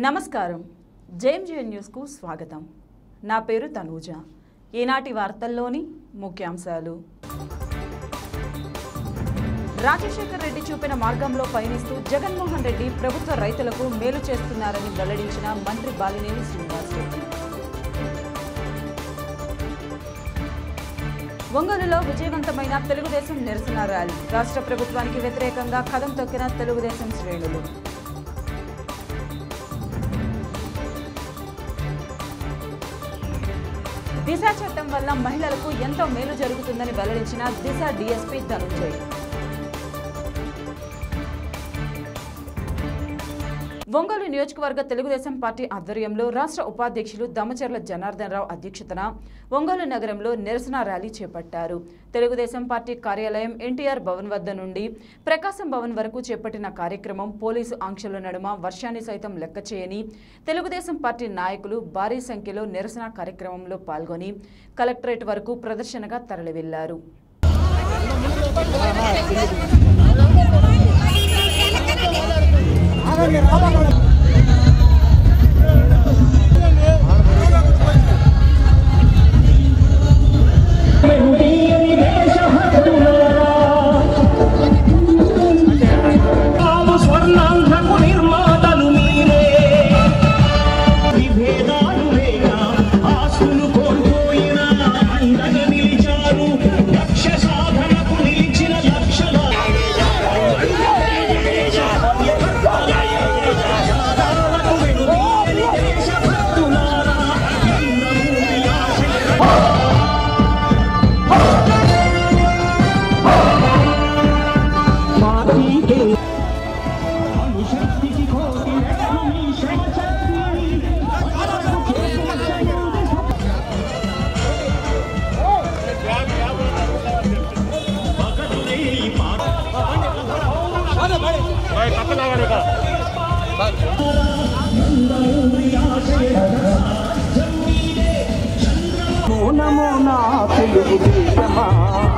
నమస్కారం జేఎంజే న్యూస్కు స్వాగతం నా పేరు తనూజ ఈనాటి వార్తల్లోని ముఖ్యాంశాలు రాజశేఖర్ రెడ్డి చూపిన మార్గంలో పయనిస్తూ జగన్మోహన్ రెడ్డి ప్రభుత్వ రైతులకు మేలు చేస్తున్నారని వెల్లడించిన మంత్రి బాలినేని శ్రీనివాసరెడ్డి ఒంగోలులో విజయవంతమైన తెలుగుదేశం నిరసన ర్యాలీ రాష్ట్ర ప్రభుత్వానికి వ్యతిరేకంగా కదం తొక్కిన తెలుగుదేశం శ్రేణులు దిశ చట్టం వల్ల మహిళలకు ఎంతో మేలు జరుగుతుందని వెల్లడించిన దిశ డీఎస్పీ ధనుంజయ్ ఒంగోలు నియోజకవర్గ తెలుగుదేశం పార్టీ ఆధ్వర్యంలో రాష్ట్ర ఉపాధ్యక్షులు దమచర్ల జనార్దన్ రావు అధ్యక్షతన ఒంగోలు నగరంలో నిరసన ర్యాలీ చేపట్టారు తెలుగుదేశం పార్టీ కార్యాలయం ఎన్టీఆర్ భవన్ వద్ద నుండి ప్రకాశం భవన్ వరకు చేపట్టిన కార్యక్రమం పోలీసు ఆంక్షల నడుమ వర్షాన్ని సైతం లెక్క చేయని తెలుగుదేశం పార్టీ నాయకులు భారీ సంఖ్యలో నిరసన కార్యక్రమంలో పాల్గొని కలెక్టరేట్ వరకు ప్రదర్శనగా తరలివెళ్లారు కాలు స్వర్ణాంధ్రకు నిర్మాతలు మీరే విభేదాలు లేక ఆస్తులు కోల్పోయిన అండగా నిలిచారు లక్ష్య సాధనకు నిలిచిన లక్షల సాధారణకు వెనుదీయని దేశభక్తులారా రంగభూమి ఆశయ పార్టీకే అనుశక్తికి కోటి రెట్లు మీ శ్రమశక్తి. పగలులే ఈ పాట. నమో నమో నా తెలుగు దేశమా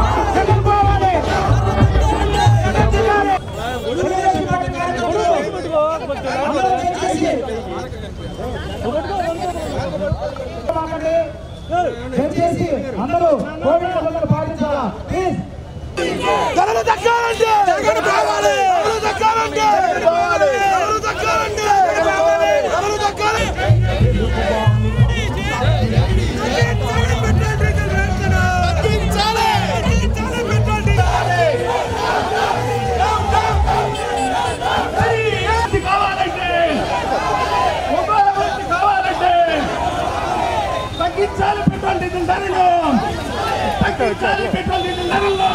దయచేసి అందరూ కోవిడ్ నిబంధనలు పాటించాలా ప్లీజ్ ధరలు తగ్గాలంటే జగన్ కావాలి ధరలు తగ్గాలంటే జగన్ కావాలి ధరలు తగ్గాలంటే జగన్ కావాలి ధరలు తగ్గాలి తగ్గించాలి తగ్గించాలి పెట్రోల్ డీజిల్ కావాలంటే మొబైల్ అభివృద్ధి కావాలంటే తగ్గించాలి పెట్రోల్ డీజిల్ ధరలు తగ్గించాలి పెట్రోల్ డీజిల్ ధరలు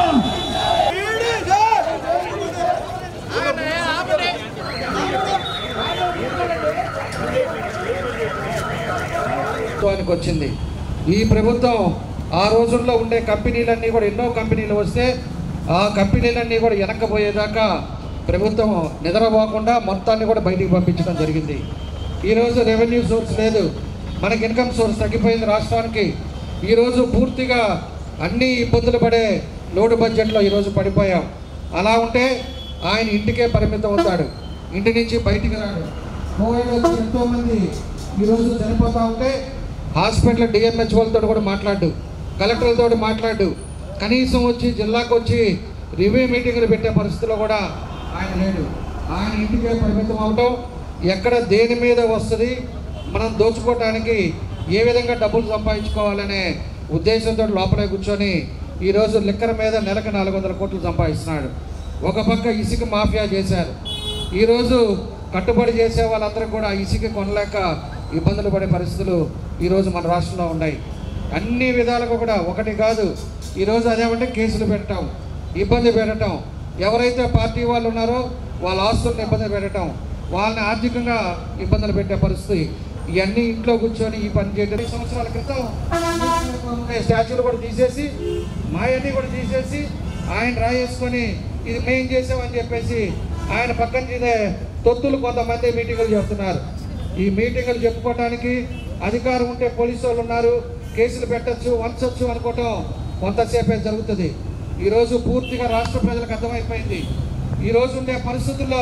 ప్రభుత్వానికి వచ్చింది ఈ ప్రభుత్వం ఆ రోజుల్లో ఉండే కంపెనీలన్నీ కూడా ఎన్నో కంపెనీలు వస్తే ఆ కంపెనీలన్నీ కూడా వెనక్కపోయేదాకా ప్రభుత్వం నిద్రపోకుండా మొత్తాన్ని కూడా బయటికి పంపించడం జరిగింది ఈరోజు రెవెన్యూ సోర్స్ లేదు మనకి ఇన్కమ్ సోర్స్ తగ్గిపోయింది రాష్ట్రానికి ఈరోజు పూర్తిగా అన్ని ఇబ్బందులు పడే లోటు బడ్జెట్లో ఈరోజు పడిపోయాం అలా ఉంటే ఆయన ఇంటికే పరిమితం అవుతాడు ఇంటి నుంచి బయటికి రాడు కోవిడ్ వచ్చి ఎంతోమంది ఈరోజు చనిపోతూ ఉంటే హాస్పిటల్ డిఎంహెచ్ఓలతో కూడా మాట్లాడు కలెక్టర్లతో మాట్లాడు కనీసం వచ్చి జిల్లాకు వచ్చి రివ్యూ మీటింగ్లు పెట్టే పరిస్థితిలో కూడా ఆయన లేడు ఆయన ఇంటికే పరిమితం అవటం ఎక్కడ దేని మీద వస్తుంది మనం దోచుకోవటానికి ఏ విధంగా డబ్బులు సంపాదించుకోవాలనే ఉద్దేశంతో లోపలే కూర్చొని ఈరోజు లిక్కర్ మీద నెలకు నాలుగు వందల కోట్లు సంపాదిస్తున్నాడు ఒక పక్క ఇసుక మాఫియా చేశారు ఈరోజు కట్టుబడి చేసే వాళ్ళందరూ కూడా ఇసుక కొనలేక ఇబ్బందులు పడే పరిస్థితులు ఈరోజు మన రాష్ట్రంలో ఉన్నాయి అన్ని విధాలుగా కూడా ఒకటి కాదు ఈరోజు అదేమంటే కేసులు పెట్టడం ఇబ్బంది పెట్టడం ఎవరైతే పార్టీ వాళ్ళు ఉన్నారో వాళ్ళ ఆస్తులను ఇబ్బంది పెట్టడం వాళ్ళని ఆర్థికంగా ఇబ్బందులు పెట్టే పరిస్థితి ఇవన్నీ ఇంట్లో కూర్చొని ఈ పని చేయడం ఐదు సంవత్సరాల క్రితం ఉండే స్టాచ్యూలు కూడా తీసేసి మాయన్నీ కూడా తీసేసి ఆయన రాయేసుకొని ఇది మేం చేసామని చెప్పేసి ఆయన పక్కన చేసే తొత్తులు కొంతమంది మీటింగులు చేస్తున్నారు ఈ మీటింగులు చెప్పుకోవడానికి అధికారం ఉంటే పోలీసు వాళ్ళు ఉన్నారు కేసులు పెట్టచ్చు వంచవచ్చు అనుకోవటం కొంతసేపే జరుగుతుంది ఈరోజు పూర్తిగా రాష్ట్ర ప్రజలకు అర్థమైపోయింది ఈరోజు ఉండే పరిస్థితుల్లో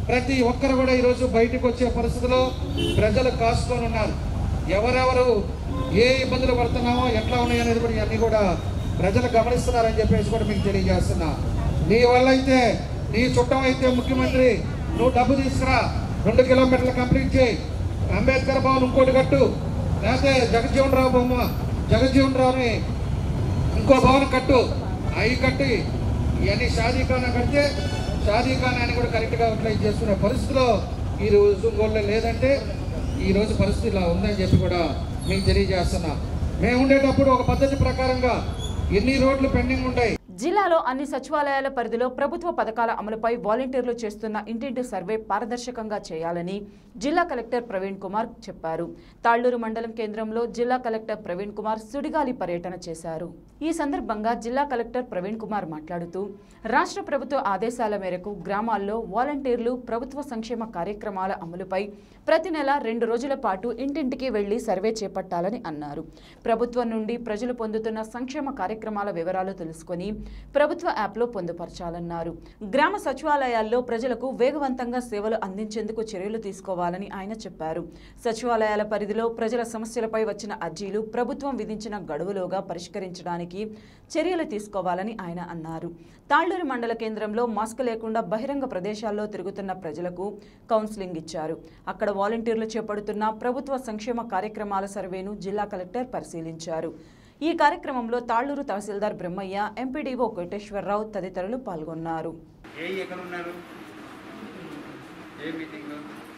ప్రతి ఒక్కరు కూడా ఈరోజు బయటకు వచ్చే పరిస్థితిలో ప్రజలు కాసుకొని ఉన్నారు ఎవరెవరు ఏ ఇబ్బందులు పడుతున్నామో ఎట్లా ఉన్నాయి అనేది కూడా ఇవన్నీ కూడా ప్రజలు గమనిస్తున్నారని చెప్పేసి కూడా మీకు తెలియజేస్తున్నా నీ వల్ల అయితే నీ చుట్టం అయితే ముఖ్యమంత్రి నువ్వు డబ్బు తీసుకురా రెండు కిలోమీటర్లు కంప్లీట్ చేయి అంబేద్కర్ భవన్ ఇంకోటి కట్టు లేకపోతే జగజ్జీవన్ రావు బొమ్మ జగజ్జీవన్ రావుని ఇంకో భవన్ కట్టు అవి కట్టి ఇవన్నీ షాదీఖానా కడితే షాదీఖానా అని కూడా కరెక్ట్గా అప్లై చేసుకునే పరిస్థితిలో ఈ రోజు కూడా లేదంటే ఈ రోజు పరిస్థితి ఇలా ఉందని చెప్పి కూడా మీకు తెలియజేస్తున్నా మేము ఉండేటప్పుడు ఒక పద్ధతి ప్రకారంగా ఎన్ని రోడ్లు పెండింగ్ ఉంటాయి జిల్లాలో అన్ని సచివాలయాల పరిధిలో ప్రభుత్వ పథకాల అమలుపై వాలంటీర్లు చేస్తున్న ఇంటింటి సర్వే పారదర్శకంగా చేయాలని జిల్లా కలెక్టర్ ప్రవీణ్ కుమార్ చెప్పారు తాళ్లూరు మండలం కేంద్రంలో జిల్లా కలెక్టర్ ప్రవీణ్ కుమార్ సుడిగాలి పర్యటన చేశారు ఈ సందర్భంగా జిల్లా కలెక్టర్ ప్రవీణ్ కుమార్ మాట్లాడుతూ రాష్ట్ర ప్రభుత్వ ఆదేశాల మేరకు గ్రామాల్లో వాలంటీర్లు ప్రభుత్వ సంక్షేమ కార్యక్రమాల అమలుపై ప్రతి నెల రెండు రోజుల పాటు ఇంటింటికి వెళ్లి సర్వే చేపట్టాలని అన్నారు ప్రభుత్వం నుండి ప్రజలు పొందుతున్న సంక్షేమ కార్యక్రమాల వివరాలు తెలుసుకొని ప్రభుత్వ యాప్లో పొందుపరచాలన్నారు గ్రామ సచివాలయాల్లో ప్రజలకు వేగవంతంగా సేవలు అందించేందుకు చర్యలు తీసుకోవాలని ఆయన చెప్పారు సచివాలయాల పరిధిలో ప్రజల సమస్యలపై వచ్చిన అర్జీలు ప్రభుత్వం విధించిన గడువులోగా పరిష్కరించడానికి చర్యలు తీసుకోవాలని ఆయన అన్నారు తాళ్లూరు మండల కేంద్రంలో మాస్క్ లేకుండా బహిరంగ ప్రదేశాల్లో తిరుగుతున్న ప్రజలకు కౌన్సిలింగ్ ఇచ్చారు అక్కడ వాలంటీర్లు చేపడుతున్న ప్రభుత్వ సంక్షేమ కార్యక్రమాల సర్వేను జిల్లా కలెక్టర్ పరిశీలించారు ఈ కార్యక్రమంలో తాళ్లూరు తహసీల్దార్ బ్రహ్మయ్య ఎంపీడీఓ కోటేశ్వరరావు తదితరులు పాల్గొన్నారు ఏ ఎక్కడ ఉన్నారు ఏ మీటింగ్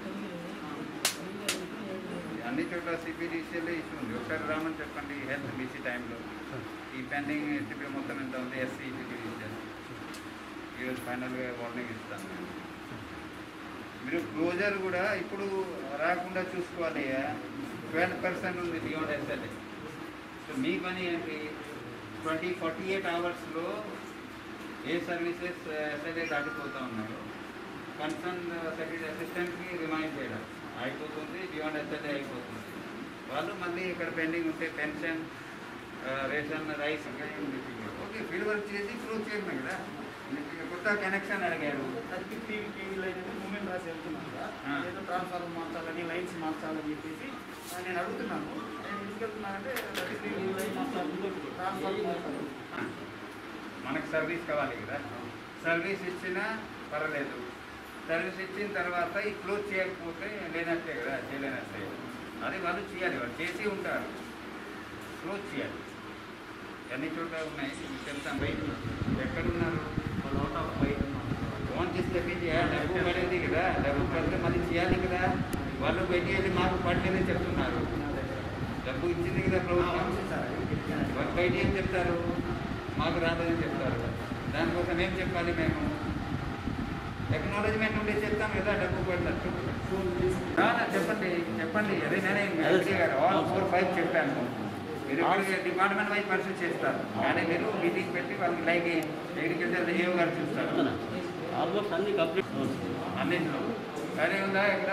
అన్ని చోట్ల సిపిడిసిఎల్ ఇష్యూ ఉంది ఒకసారి రామని చెప్పండి హెల్త్ బీసీ టైంలో ఈ పెండింగ్ సిపి మొత్తం ఎంత ఉంది ఎస్సీ సిపిడిసిఎల్ ఈరోజు ఫైనల్గా వార్నింగ్ ఇస్తాను నేను. మీరు క్లోజర్ కూడా ఇప్పుడు రాకుండా చూసుకోవాలి ట్వెల్వ్ పర్సెంట్ ఉంది బియాండ్ ఎస్ఎల్ఏ సో మీ పని ఏంటి ట్వంటీ ఫార్టీ ఎయిట్ అవర్స్లో ఏ సర్వీసెస్ ఎస్ఎల్ఏ దాటిపోతూ ఉన్నారు కన్సర్న్ సెక్రటరీ అసిస్టెంట్కి రిమైండ్ చేయడం అయిపోతుంది బియాండ్ ఎస్ఎల్ఏ అయిపోతుంది వాళ్ళు మళ్ళీ ఇక్కడ పెండింగ్ ఉంటే pension ration rice okay field work చేసి క్లోజ్ చేయడమే కదా మీకు కొత్త కనెక్షన్ అడిగారు దానికి టీవీ టీవీ లైన్ అనేది మూమెంట్ రాసి వెళ్తున్నాను కదా ఆ. ఏదో ట్రాన్స్ఫార్మర్ మార్చాలని లైన్స్ మార్చాలని చెప్పేసి ఆ, నేను అడుగుతున్నాను నేను ఎందుకు వెళ్తున్నానంటే ప్రతి టీవీ లైన్ మార్చాలి ట్రాన్స్ఫార్మర్ మార్చాలి మనకు సర్వీస్ కావాలి కదా సర్వీస్ ఇచ్చినా పర్వాలేదు సర్వీస్ ఇచ్చిన తర్వాత ఈ క్లోజ్ చేయకపోతే లేనట్టే కదా చేయలేనట్టే అది వాళ్ళు చేయాలి వాళ్ళు చేసి ఉంటారు క్లోజ్ చేయాలి అన్ని చోట్ల ఉన్నాయి మీకు తెలుసా బయట ఎక్కడున్నారు వాళ్ళు అవుట్ ఆఫ్ బయట ఫోన్ చేసి తెప్పించి "ఆ, డబ్బు పడేది కదా డబ్బు పడితే మళ్ళీ చేయాలి కదా వాళ్ళు బయటికి వెళ్ళి మాకు పడలేదని చెప్తున్నారు డబ్బు ఇచ్చింది కదా ప్రభుత్వం వాళ్ళు బయట ఏం చెప్తారు మాకు రాదని చెప్తారు దానికోసం ఏం చెప్పాలి మేము టెక్నాలజీమెంట్ ఉంటే చెప్తాం కదా డబ్బు పడినట్టు రానా చెప్పండి చెప్పండి అదే నేనే ఎంపీ గారు ఆల్ ఫోర్ ఫైవ్ చెప్పాను మీరు ఇప్పటికే డిపార్ట్మెంట్ వైజ్ పరిస్థితి చేస్తారు కానీ మీరు మీటింగ్ పెట్టి వాళ్ళకి లైక్ అగ్రికల్చర్ ఏవో గారు చూస్తారు ఆల్మోస్ట్ అన్ని కంప్లీట్ అన్నింటిలో సరే ఉందా ఇక్కడ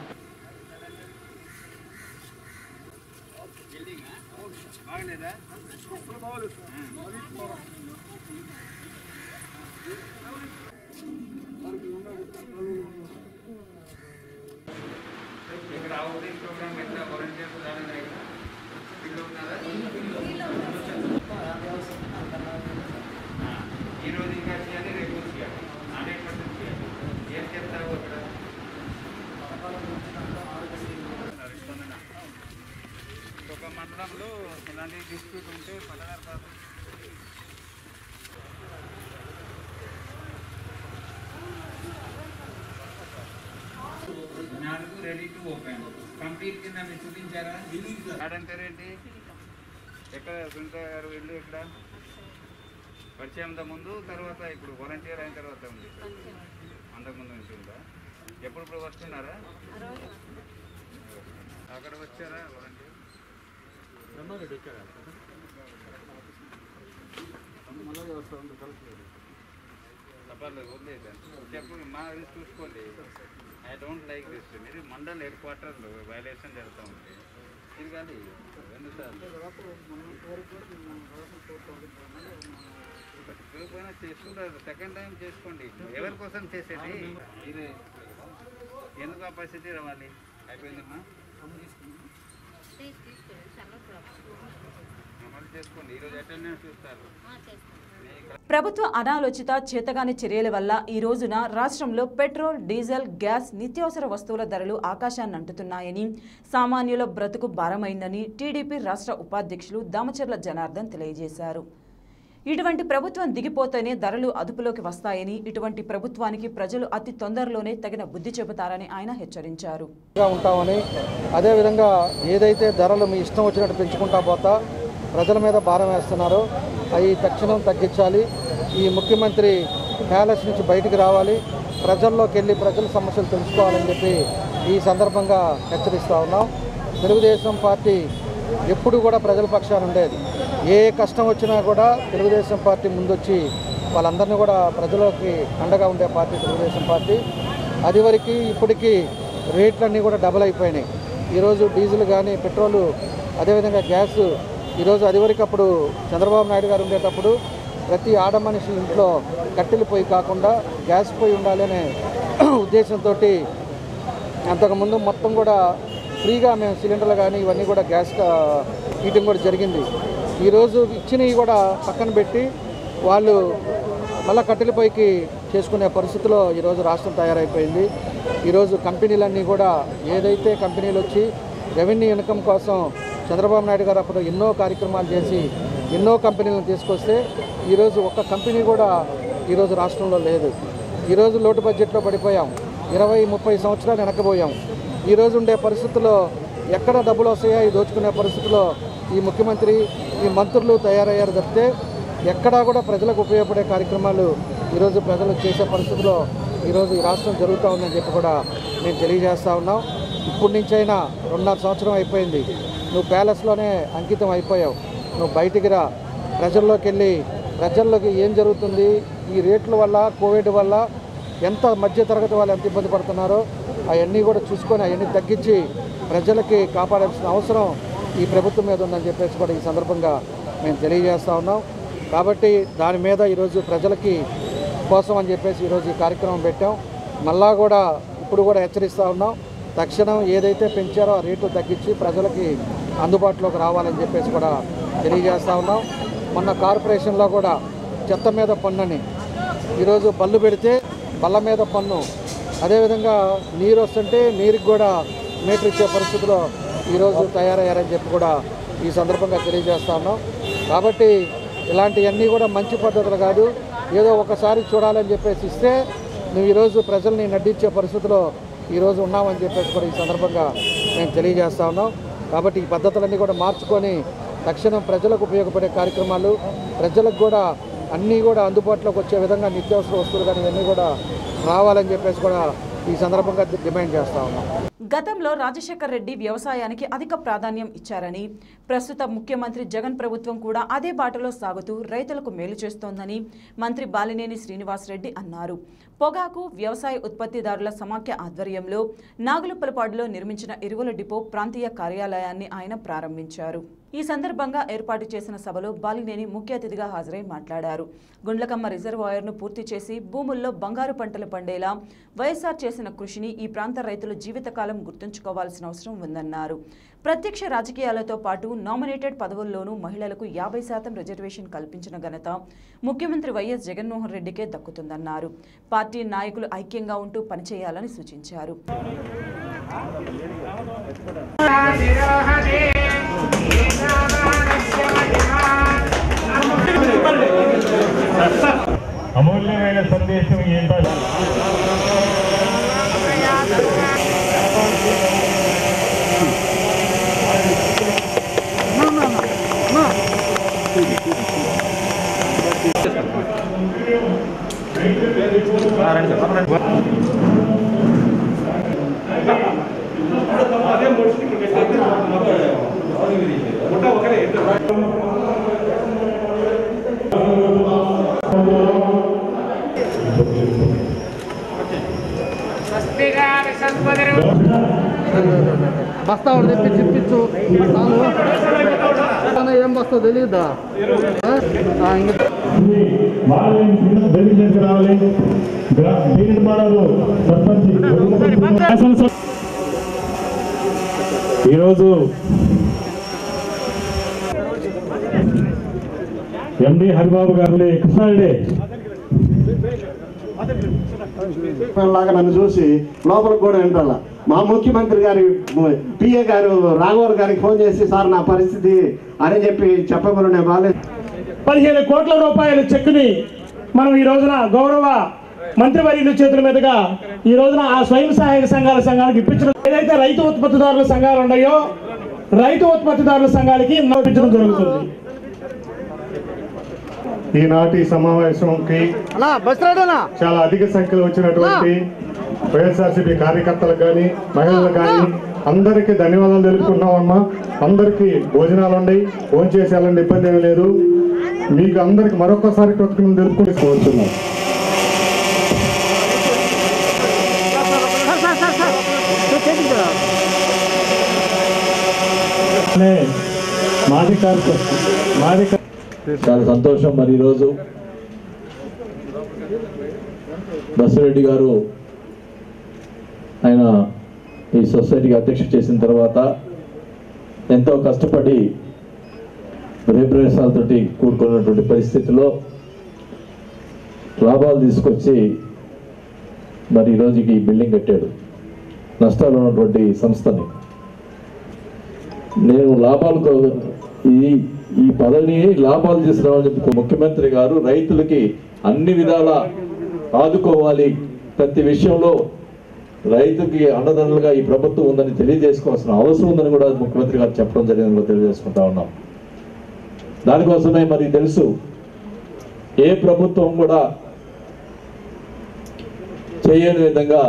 బాగలేదా ఇక్కడ అవుట్రీచ్ ప్రోగ్రామ్ ఎట్లా వాలంటీర్స్ రాలేదా ఇక్కడ ఫీల్డ్ ఉన్నారా ఆ, ఈ రోజు ఇంకా చేయాలి రేపు చేయాలి హండ్రెడ్ పర్సెంట్ చేయాలి ఏం చెప్తావు అక్కడ ఒక మండలంలో ఇలాంటి డిస్ప్యూట్ ఉంటే పదహారు శాతం నాలుగు రెడీ టు ఓపెన్ కంప్లీట్ కింద మీరు చూపించారా మేడం పేరేంటి ఎక్కడ సునీత గారు ఇల్లు ఎక్కడ పరిచయం ముందు తర్వాత ఇప్పుడు వాలంటీర్ అయిన తర్వాత ఉంది అంతకుముందు నుంచి ఉందా ఎప్పుడు ఇప్పుడు వస్తున్నారా అక్కడ వచ్చారా వాలంటీర్ పర్లేదు వదిలేదు చెప్పు మా ఇది చూసుకోండి ఐ డోంట్ లైక్ దిస్ మీరు మండల్ హెడ్ క్వార్టర్లో వైలేషన్ జరుగుతూ ఉంది ఇది కానీ ఎన్నిసార్లు పోయినా చేసుకుంటారు సెకండ్ టైం చేసుకోండి ఎవరి కోసం చేసేది ఇది ఎందుకు ఆ పరిస్థితి రావాలి అయిపోయిందమ్మా అమలు చేసుకోండి ఈరోజు అటెండెన్స్ చూస్తారు ప్రభుత్వ అనాలోచిత చేతగాని చర్యల వల్ల ఈ రోజున రాష్ట్రంలో పెట్రోల్ డీజిల్ గ్యాస్ నిత్యావసర వస్తువుల ధరలు ఆకాశాన్ని అంటుతున్నాయని సామాన్యుల బ్రతుకు భారమైందని టీడీపీ రాష్ట్ర ఉపాధ్యక్షులు దామచర్ల జనార్దన్ తెలియజేశారు ఇటువంటి ప్రభుత్వం దిగిపోతేనే ధరలు అదుపులోకి వస్తాయని ఇటువంటి ప్రభుత్వానికి ప్రజలు అతి తొందరలోనే తగిన బుద్ధి చెబుతారని ఆయన హెచ్చరించారు గా ఉంటామని అదేవిధంగా ఏదైతే ధరలు మీ ఇష్టం వచ్చినట్టు పెంచుకుంటా పోతా ప్రజల మీద భారం వేస్తున్నారో అవి తక్షణం తగ్గించాలి ఈ ముఖ్యమంత్రి ప్యాలెస్ నుంచి బయటికి రావాలి ప్రజల్లోకి వెళ్ళి ప్రజల సమస్యలు తెలుసుకోవాలని చెప్పి ఈ సందర్భంగా హెచ్చరిస్తూ ఉన్నాం తెలుగుదేశం పార్టీ ఎప్పుడు కూడా ప్రజల పక్షాన ఉండేది ఏ కష్టం వచ్చినా కూడా తెలుగుదేశం పార్టీ ముందొచ్చి వాళ్ళందరినీ కూడా ప్రజలకి అండగా ఉండే పార్టీ తెలుగుదేశం పార్టీ అది వరకు ఇప్పటికీ రేట్లన్నీ కూడా డబల్ అయిపోయినాయి ఈరోజు డీజిల్ కానీ పెట్రోలు అదేవిధంగా గ్యాస్ ఈరోజు అది వరకు అప్పుడు చంద్రబాబు నాయుడు గారు ఉండేటప్పుడు ప్రతి ఆడ మనిషి ఇంట్లో కట్టెలు పొయ్యి కాకుండా గ్యాస్ పొయ్యి ఉండాలి అనే ఉద్దేశంతో అంతకుముందు మొత్తం కూడా ఫ్రీగా మేము సిలిండర్లు కానీ ఇవన్నీ కూడా గ్యాస్ హీటింగ్ కూడా జరిగింది ఈరోజు ఇచ్చినవి కూడా పక్కన పెట్టి వాళ్ళు మళ్ళా కట్టెల పైకి చేసుకునే పరిస్థితిలో ఈరోజు రాష్ట్రం తయారైపోయింది ఈరోజు కంపెనీలన్నీ కూడా ఏదైతే కంపెనీలు వచ్చి రెవెన్యూ ఇన్కమ్ కోసం చంద్రబాబు నాయుడు గారు అప్పుడు ఎన్నో కార్యక్రమాలు చేసి ఎన్నో కంపెనీలను తీసుకొస్తే ఈరోజు ఒక్క కంపెనీ కూడా ఈరోజు రాష్ట్రంలో లేదు ఈరోజు లోటు బడ్జెట్లో పడిపోయాం ఇరవై ముప్పై సంవత్సరాలు వెనకపోయాం ఈరోజు ఉండే పరిస్థితుల్లో ఎక్కడ డబ్బులు వస్తాయో ఈ దోచుకునే పరిస్థితిలో ఈ ముఖ్యమంత్రి ఈ మంత్రులు తయారయ్యారు తప్పితే ఎక్కడా కూడా ప్రజలకు ఉపయోగపడే కార్యక్రమాలు ఈరోజు ప్రజలు చేసే పరిస్థితిలో ఈరోజు ఈ రాష్ట్రం జరుగుతూ ఉందని చెప్పి కూడా మేము తెలియజేస్తూ ఉన్నాం ఇప్పటి నుంచైనా రెండున్నర సంవత్సరం అయిపోయింది నువ్వు ప్యాలెస్లోనే అంకితం అయిపోయావు నువ్వు బయటికి రా ప్రజల్లోకి వెళ్ళి ప్రజల్లోకి ఏం జరుగుతుంది ఈ రేట్ల వల్ల కోవిడ్ వల్ల ఎంత మధ్య తరగతి వాళ్ళు ఎంత ఇబ్బంది పడుతున్నారో అవన్నీ కూడా చూసుకొని అవన్నీ తగ్గించి ప్రజలకి కాపాడాల్సిన అవసరం ఈ ప్రభుత్వం మీద ఉందని చెప్పేసి కూడా ఈ సందర్భంగా మేము తెలియజేస్తా ఉన్నాం కాబట్టి దాని మీద ఈరోజు ప్రజలకి కోసం అని చెప్పేసి ఈరోజు ఈ కార్యక్రమం పెట్టాం మళ్ళా కూడా ఇప్పుడు కూడా హెచ్చరిస్తూ ఉన్నాం తక్షణం ఏదైతే పెంచారో ఆ రేటు తగ్గించి ప్రజలకి అందుబాటులోకి రావాలని చెప్పేసి కూడా తెలియజేస్తా ఉన్నాం మొన్న కార్పొరేషన్లో కూడా చెత్త మీద పన్నుని ఈరోజు బళ్ళు పెడితే బల్ల మీద పన్ను అదేవిధంగా నీరు వస్తుంటే నీరుకి కూడా మీటర్ ఇచ్చే పరిస్థితిలో ఈరోజు తయారయ్యారని చెప్పి కూడా ఈ సందర్భంగా తెలియజేస్తా ఉన్నాం కాబట్టి ఇలాంటివన్నీ కూడా మంచి పద్ధతులు కాదు ఏదో ఒకసారి చూడాలని చెప్పేసి ఇస్తే నువ్వు ఈరోజు ప్రజల్ని నడ్డించే పరిస్థితిలో ఈరోజు ఉన్నామని చెప్పేసి కూడా ఈ సందర్భంగా మేము తెలియజేస్తా ఉన్నాం కాబట్టి ఈ పద్ధతులన్నీ కూడా మార్చుకొని తక్షణం ప్రజలకు ఉపయోగపడే కార్యక్రమాలు ప్రజలకు కూడా అన్నీ కూడా అందుబాటులోకి వచ్చే విధంగా నిత్యావసర వస్తువులు కానీ ఇవన్నీ కూడా రావాలని చెప్పేసి కూడా ఈ సందర్భంగా డిమాండ్ చేస్తా ఉన్నాం గతంలో రాజశేఖర్ రెడ్డి వ్యవసాయానికి అధిక ప్రాధాన్యం ఇచ్చారని ప్రస్తుత ముఖ్యమంత్రి జగన్ ప్రభుత్వం కూడా అదే బాటలో సాగుతూ రైతులకు మేలు చేస్తోందని మంత్రి బాలినేని శ్రీనివాసరెడ్డి అన్నారు పొగాకు వ్యవసాయ ఉత్పత్తిదారుల సమాఖ్య ఆధ్వర్యంలో నాగులపలపాడులో నిర్మించిన ఎరువుల డిపో ప్రాంతీయ కార్యాలయాన్ని ఆయన ప్రారంభించారు ఈ సందర్భంగా ఏర్పాటు చేసిన సభలో బాలినేని ముఖ్య అతిథిగా హాజరై మాట్లాడారు గుండ్లకమ్మ రిజర్వాయర్ను పూర్తి చేసి భూముల్లో బంగారు పంటలు పండేలా వైఎస్ఆర్ చేసిన కృషిని ఈ ప్రాంత రైతులు జీవితకాలం గుర్తుంచుకోవాల్సిన అవసరం ఉందన్నారు ప్రత్యక్ష రాజకీయాలతో పాటు నామినేటెడ్ పదవుల్లోనూ మహిళలకు యాభై శాతం రిజర్వేషన్ కల్పించిన ఘనత ముఖ్యమంత్రి వైఎస్ జగన్మోహన్ రెడ్డికే దక్కుతుందన్నారు పార్టీ నాయకులు ఐక్యంగా ఉంటూ పనిచేయాలని సూచించారు అమూల్యమైన సందేశం ఏంటో బస్తా ఒకటి తెప్పి చిప్పించు ఏం వస్తుందో తెలియదా వాళ్ళని వెలిగించడానికి రావాలి బీరెడ్ మాడలు సర్పంచ్ శాసనసభ ఈరోజు ఎండి హరిబాబు గారు కృష్ణారెడ్డి లాగా నన్ను చూసి లోపలికి కూడా వింటాల మా ముఖ్యమంత్రి గారి పిఏ గారు రాఘవర్ గారికి ఫోన్ చేసి సార్ నా పరిస్థితి అని చెప్పి చెప్పకుండా నేను బాగాలేదు పదిహేను కోట్ల రూపాయల చెక్కుని మనం ఈ రోజున గౌరవ మంత్రివర్యుల చేతుల మీదుగా ఈ రోజున ఆ స్వయం సహాయక సంఘాల సంఘానికి ఇప్పించడం ఏదైతే రైతు ఉత్పత్తిదారుల సంఘాలు ఉన్నాయో రైతు ఉత్పత్తిదారుల సంఘాలకి ఇప్పించడం జరుగుతుంది ఈనాటి సమావేశంకి చాలా అధిక సంఖ్యలో వచ్చినటువంటి వైఎస్ఆర్సీపీ కార్యకర్తలకు కానీ మహిళలకు కానీ అందరికీ ధన్యవాదాలు తెలుపుకుంటున్నామమ్మా అందరికీ భోజనాలు ఉన్నాయి ఫోన్ చేసి వెళ్ళండి ఇబ్బంది ఏమీ లేదు మీకు అందరికి మరొకసారి కృతజ్ఞతలు తెలుపుకుంటూ కోరుతున్నాం మాది మాది చాలా సంతోషం మరి ఈరోజు బసిరెడ్డి గారు ఆయన ఈ సొసైటీకి అధ్యక్ష చేసిన తర్వాత ఎంతో కష్టపడి రేప్రేసాలతోటి కూడుకున్నటువంటి పరిస్థితిలో లాభాలు తీసుకొచ్చి మరి ఈ రోజుకి ఈ బిల్డింగ్ కట్టాడు నష్టాలు ఉన్నటువంటి సంస్థని నేను లాభాలు కో- ఈ ఈ పదవిని లాభాలు తీసుకురావాలని చెప్పి ముఖ్యమంత్రి గారు రైతులకి అన్ని విధాల ఆదుకోవాలి ప్రతి విషయంలో రైతుకి అండదండలుగా ఈ ప్రభుత్వం ఉందని తెలియజేసుకోవాల్సిన అవసరం ఉందని కూడా ముఖ్యమంత్రి గారు చెప్పడం జరిగిందని కూడా తెలియజేసుకుంటా ఉన్నాం దానికోసమే మరి తెలుసు ఏ ప్రభుత్వం కూడా చేయని విధంగా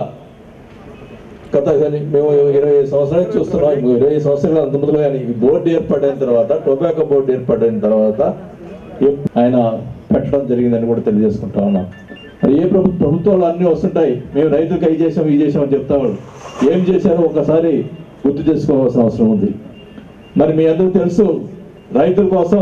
గత కానీ మేము ఇరవై ఐదు సంవత్సరాలు చూస్తున్నాం ఇంకో ఇరవై ఐదు సంవత్సరాలు అంత ముందులో కానీ ఈ బోర్డు ఏర్పడిన తర్వాత టొబాకో బోర్డు ఏర్పడిన తర్వాత ఎప్- ఆయన పెట్టడం జరిగిందని కూడా తెలియజేసుకుంటా ఉన్నాం మరి ఏ ప్రభు ప్రభుత్వాలు అన్నీ వస్తుంటాయి మేము రైతులకు అవి చేసాం ఇది చేసాం అని చెప్తాము ఏం చేశారో ఒకసారి గుర్తు చేసుకోవాల్సిన అవసరం ఉంది మరి మీ అందరూ తెలుసు రైతుల కోసం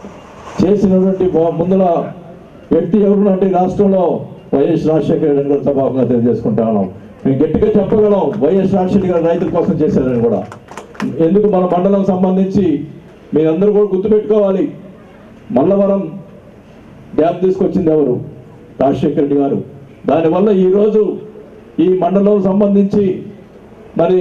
చేసినటువంటి బా- ముందుల వ్యక్తి ఎవరున్నటువంటి రాష్ట్రంలో వైఎస్ రాజశేఖర రెడ్డి గారు సభాముగా తెలియజేసుకుంటా ఉన్నాం మేము గట్టిగా చెప్పగలం వైఎస్ రాజశేఖర గారు రైతుల కోసం చేశారని కూడా ఎందుకు మన మండలం సంబంధించి మీరందరూ కూడా గుర్తుపెట్టుకోవాలి మల్లవరం డ్యామ్ తీసుకొచ్చింది ఎవరు రాజశేఖర రెడ్డి గారు దానివల్ల ఈరోజు ఈ మండలం సంబంధించి మరి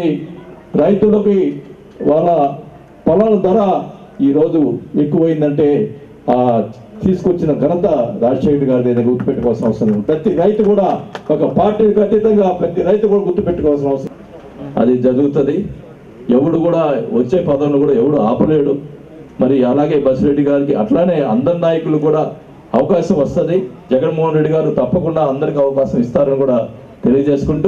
రైతులకి వాళ్ళ పొలాల ధర ఈరోజు ఎక్కువైందంటే ఆ తీసుకొచ్చిన ఘనత రాజశేఖర్ గారి దగ్గర గుర్తుపెట్టుకోవాల్సిన అవసరం ఉంది ప్రతి రైతు కూడా ఒక పార్టీకి అతీతంగా ప్రతి రైతు కూడా గుర్తుపెట్టుకోవాల్సిన అవసరం అది జరుగుతుంది ఎవడు కూడా వచ్చే పదవులు కూడా ఎవడు ఆపలేడు మరి అలాగే బసిరెడ్డి గారికి అట్లానే అందరి నాయకులు కూడా అవకాశం వస్తుంది జగన్మోహన్ రెడ్డి గారు తప్పకుండా అందరికి అవకాశం ఇస్తారని కూడా తెలియజేసుకుంటూ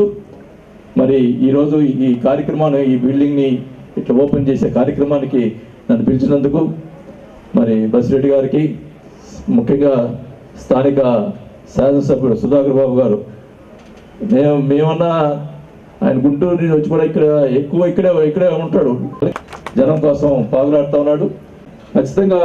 మరి ఈరోజు ఈ కార్యక్రమాన్ని ఈ బిల్డింగ్ని ఇట్లా ఓపెన్ చేసే కార్యక్రమానికి నన్ను పిలిచినందుకు మరి బసిరెడ్డి గారికి ముఖ్యంగా స్థానిక శాసనసభ్యుడు సుధాకర్ బాబు గారు మేము మేమన్నా ఆయన గుంటూరు నుంచి వచ్చి కూడా ఇక్కడ ఎక్కువ ఇక్కడే ఇక్కడే ఉంటాడు జనం కోసం పాదులాడుతూ ఉన్నాడు ఖచ్చితంగా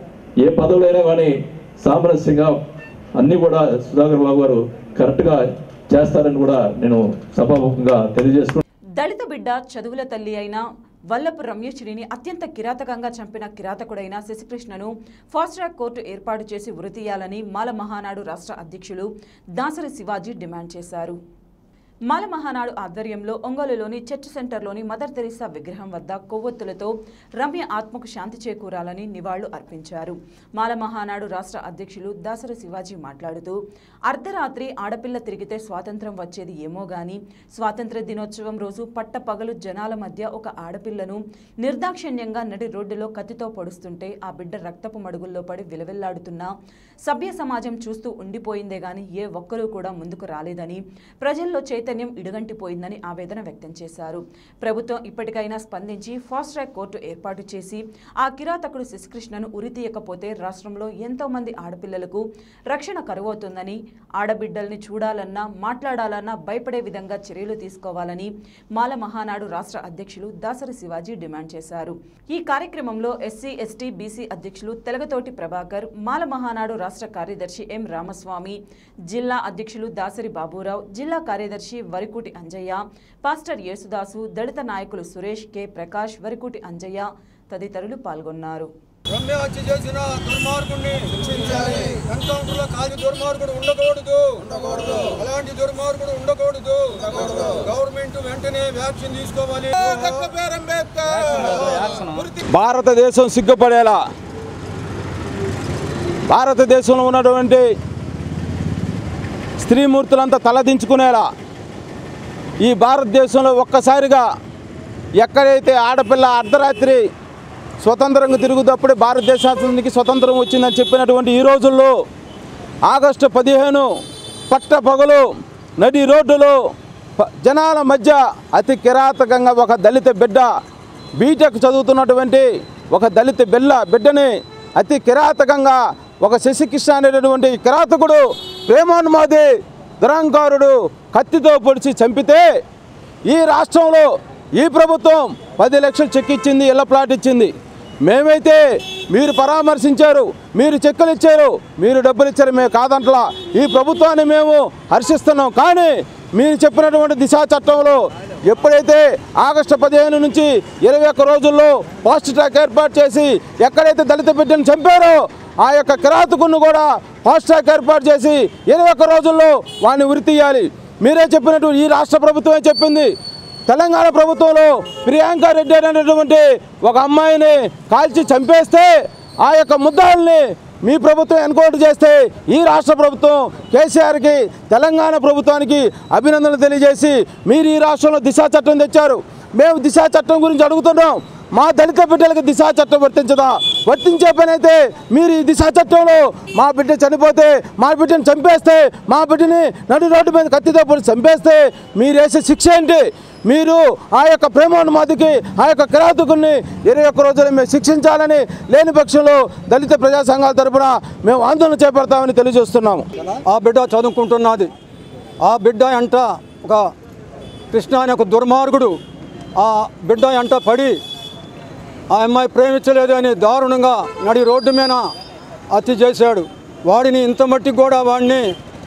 ఏ పదవులైనా కానీ సామరస్యంగా అన్నీ కూడా సుధాకర్ బాబు గారు కరెక్ట్గా చేస్తారని కూడా నేను సభాముఖంగా తెలియజేసుకుంటున్నాను దళిత బిడ్డ చదువుల తల్లి అయిన వల్లపు రమ్యశ్రీని అత్యంత కిరాతకంగా చంపిన కిరాతకుడైన శశికృష్ణను ఫాస్ట్ ట్రాక్ కోర్టు ఏర్పాటు చేసి ఉరితీయాలని మాల మహానాడు రాష్ట్ర అధ్యక్షులు దాసరి శివాజీ డిమాండ్ చేశారు మాల మహానాడు ఆధ్వర్యంలో ఒంగోలులోని చర్చ్ సెంటర్లోని మదర్ తెరీసా విగ్రహం వద్ద కొవ్వొత్తులతో రమ్య ఆత్మకు శాంతి చేకూరాలని నివాళులు అర్పించారు మాల మహానాడు రాష్ట్ర అధ్యక్షులు దాసరి శివాజీ మాట్లాడుతూ అర్ధరాత్రి ఆడపిల్ల తిరిగితే స్వాతంత్రం వచ్చేది ఏమో గాని స్వాతంత్ర దినోత్సవం రోజు పట్టపగలు జనాల మధ్య ఒక ఆడపిల్లను నిర్దాక్షిణ్యంగా నడి రోడ్డులో కత్తితో పొడుస్తుంటే ఆ బిడ్డ రక్తపు మడుగుల్లో పడి విలవిల్లాడుతున్నా సభ్య సమాజం చూస్తూ ఉండిపోయిందే గాని ఏ ఒక్కరూ కూడా ముందుకు రాలేదని ప్రజల్లో చైతన్యం చైతన్యం ఇడుగంటిపోయిందని ఆవేదన వ్యక్తం చేశారు ప్రభుత్వం ఇప్పటికైనా స్పందించి ఫాస్ట్ ట్రాక్ కోర్టు ఏర్పాటు చేసి ఆ కిరాతకుడు శశికృష్ణను ఉరితీయకపోతే రాష్ట్రంలో ఎంతో మంది ఆడపిల్లలకు రక్షణ కరువవుతుందని ఆడబిడ్డల్ని చూడాలన్నా మాట్లాడాలన్నా భయపడే విధంగా చర్యలు తీసుకోవాలని మాల మహానాడు రాష్ట్ర అధ్యక్షులు దాసరి శివాజీ డిమాండ్ చేశారు ఈ కార్యక్రమంలో ఎస్సీ ఎస్టీ బీసీ అధ్యక్షులు తెలగతోటి ప్రభాకర్ మాల మహానాడు రాష్ట్ర కార్యదర్శి ఎం రామస్వామి జిల్లా అధ్యక్షులు దాసరి బాబురావు జిల్లా కార్యదర్శి వరికుటి అంజయ్య పాస్టర్ యేసుదాసు దళిత నాయకులు సురేష్ కె ప్రకాష్ వరికుటి అంజయ్య తదితరులు పాల్గొన్నారు రమ్య హత్య చేసిన దుర్మార్గుడిని శిక్షించాలి ఎన్కౌంటర్ లో కాలి దుర్మార్గుడు ఉండకూడదు ఉండకూడదు అలాంటి దుర్మార్గుడు ఉండకూడదు గవర్నమెంట్ వెంటనే వ్యాక్సిన్ తీసుకోవాలి భారతదేశం సిగ్గుపడేలా భారతదేశంలో ఉన్నటువంటి స్త్రీమూర్తులంతా తలదించుకునేలా ఈ భారతదేశంలో ఒక్కసారిగా ఎక్కడైతే ఆడపిల్ల అర్ధరాత్రి స్వతంత్రంగా తిరుగుతప్పుడే భారతదేశానికి స్వతంత్రం వచ్చిందని చెప్పినటువంటి ఈ రోజుల్లో ఆగస్టు పదిహేను పట్ట పగలు నడి రోడ్డులో ప- జనాల మధ్య అతి కిరాతకంగా ఒక దళిత బిడ్డ బీటెక్ చదువుతున్నటువంటి ఒక దళిత బిల్ల బిడ్డని అతి కిరాతకంగా ఒక శశికృష్ణ అనేటటువంటి కిరాతకుడు ప్రేమానుమాది దురంకారుడు కత్తితో పొడిచి చంపితే ఈ రాష్ట్రంలో ఈ ప్రభుత్వం పది లక్షలు చెక్ ఇచ్చింది ఇళ్ల ప్లాట్ ఇచ్చింది మేమైతే మీరు పరామర్శించారు మీరు చెక్కులు ఇచ్చారు మీరు డబ్బులు ఇచ్చారు మేము కాదంట్లా ఈ ప్రభుత్వాన్ని మేము హర్షిస్తున్నాం కానీ మీరు చెప్పినటువంటి దిశా చట్టంలో ఎప్పుడైతే ఆగస్టు పదిహేను నుంచి ఇరవై ఒక్క రోజుల్లో ఫాస్ట్ ట్రాక్ ఏర్పాటు చేసి ఎక్కడైతే దళిత బిడ్డను చంపారో ఆ యొక్క కిరాతకును కూడా ఫాస్ట్ ట్రాక్ ఏర్పాటు చేసి ఇరవై ఒక్క రోజుల్లో వాడిని ఉరి తీయాలి మీరే చెప్పినట్టు ఈ రాష్ట్ర ప్రభుత్వమే చెప్పింది తెలంగాణ ప్రభుత్వంలో ప్రియాంక రెడ్డి అనేటటువంటి ఒక అమ్మాయిని కాల్చి చంపేస్తే ఆ యొక్క ముద్దాల్ని మీ ప్రభుత్వం ఎన్కౌంటర్ చేస్తే ఈ రాష్ట్ర ప్రభుత్వం కేసీఆర్కి తెలంగాణ ప్రభుత్వానికి అభినందనలు తెలియజేసి మీరు ఈ రాష్ట్రంలో దిశా చట్టం తెచ్చారు మేము దిశా చట్టం గురించి అడుగుతున్నాం మా దళిత బిడ్డలకు దిశా చట్టం వర్తించదా వర్తించే పని అయితే మీరు ఈ దిశా చట్టంలో మా బిడ్డ చనిపోతే మా బిడ్డను చంపేస్తే మా బిడ్డని నడు రోడ్డు మీద కత్తితో పొడి చంపేస్తే మీరు వేసే శిక్ష ఏంటి మీరు ఆ యొక్క ప్రేమోన్మాదికి ఆ యొక్క కిరాతకుల్ని ఇరవై ఒక్క రోజులు మేము శిక్షించాలని లేని పక్షంలో దళిత ప్రజా సంఘాల తరపున మేము ఆందోళన చేపడతామని తెలియజేస్తున్నాము ఆ బిడ్డ చదువుకుంటున్నది ఆ బిడ్డ అంట ఒక కృష్ణ అనే ఒక దుర్మార్గుడు ఆ బిడ్డ అంట పడి ఆ అమ్మాయి ప్రేమించలేదు అని దారుణంగా నడి రోడ్డు మీద హత్య చేశాడు వాడిని ఇంత మట్టికి కూడా వాడిని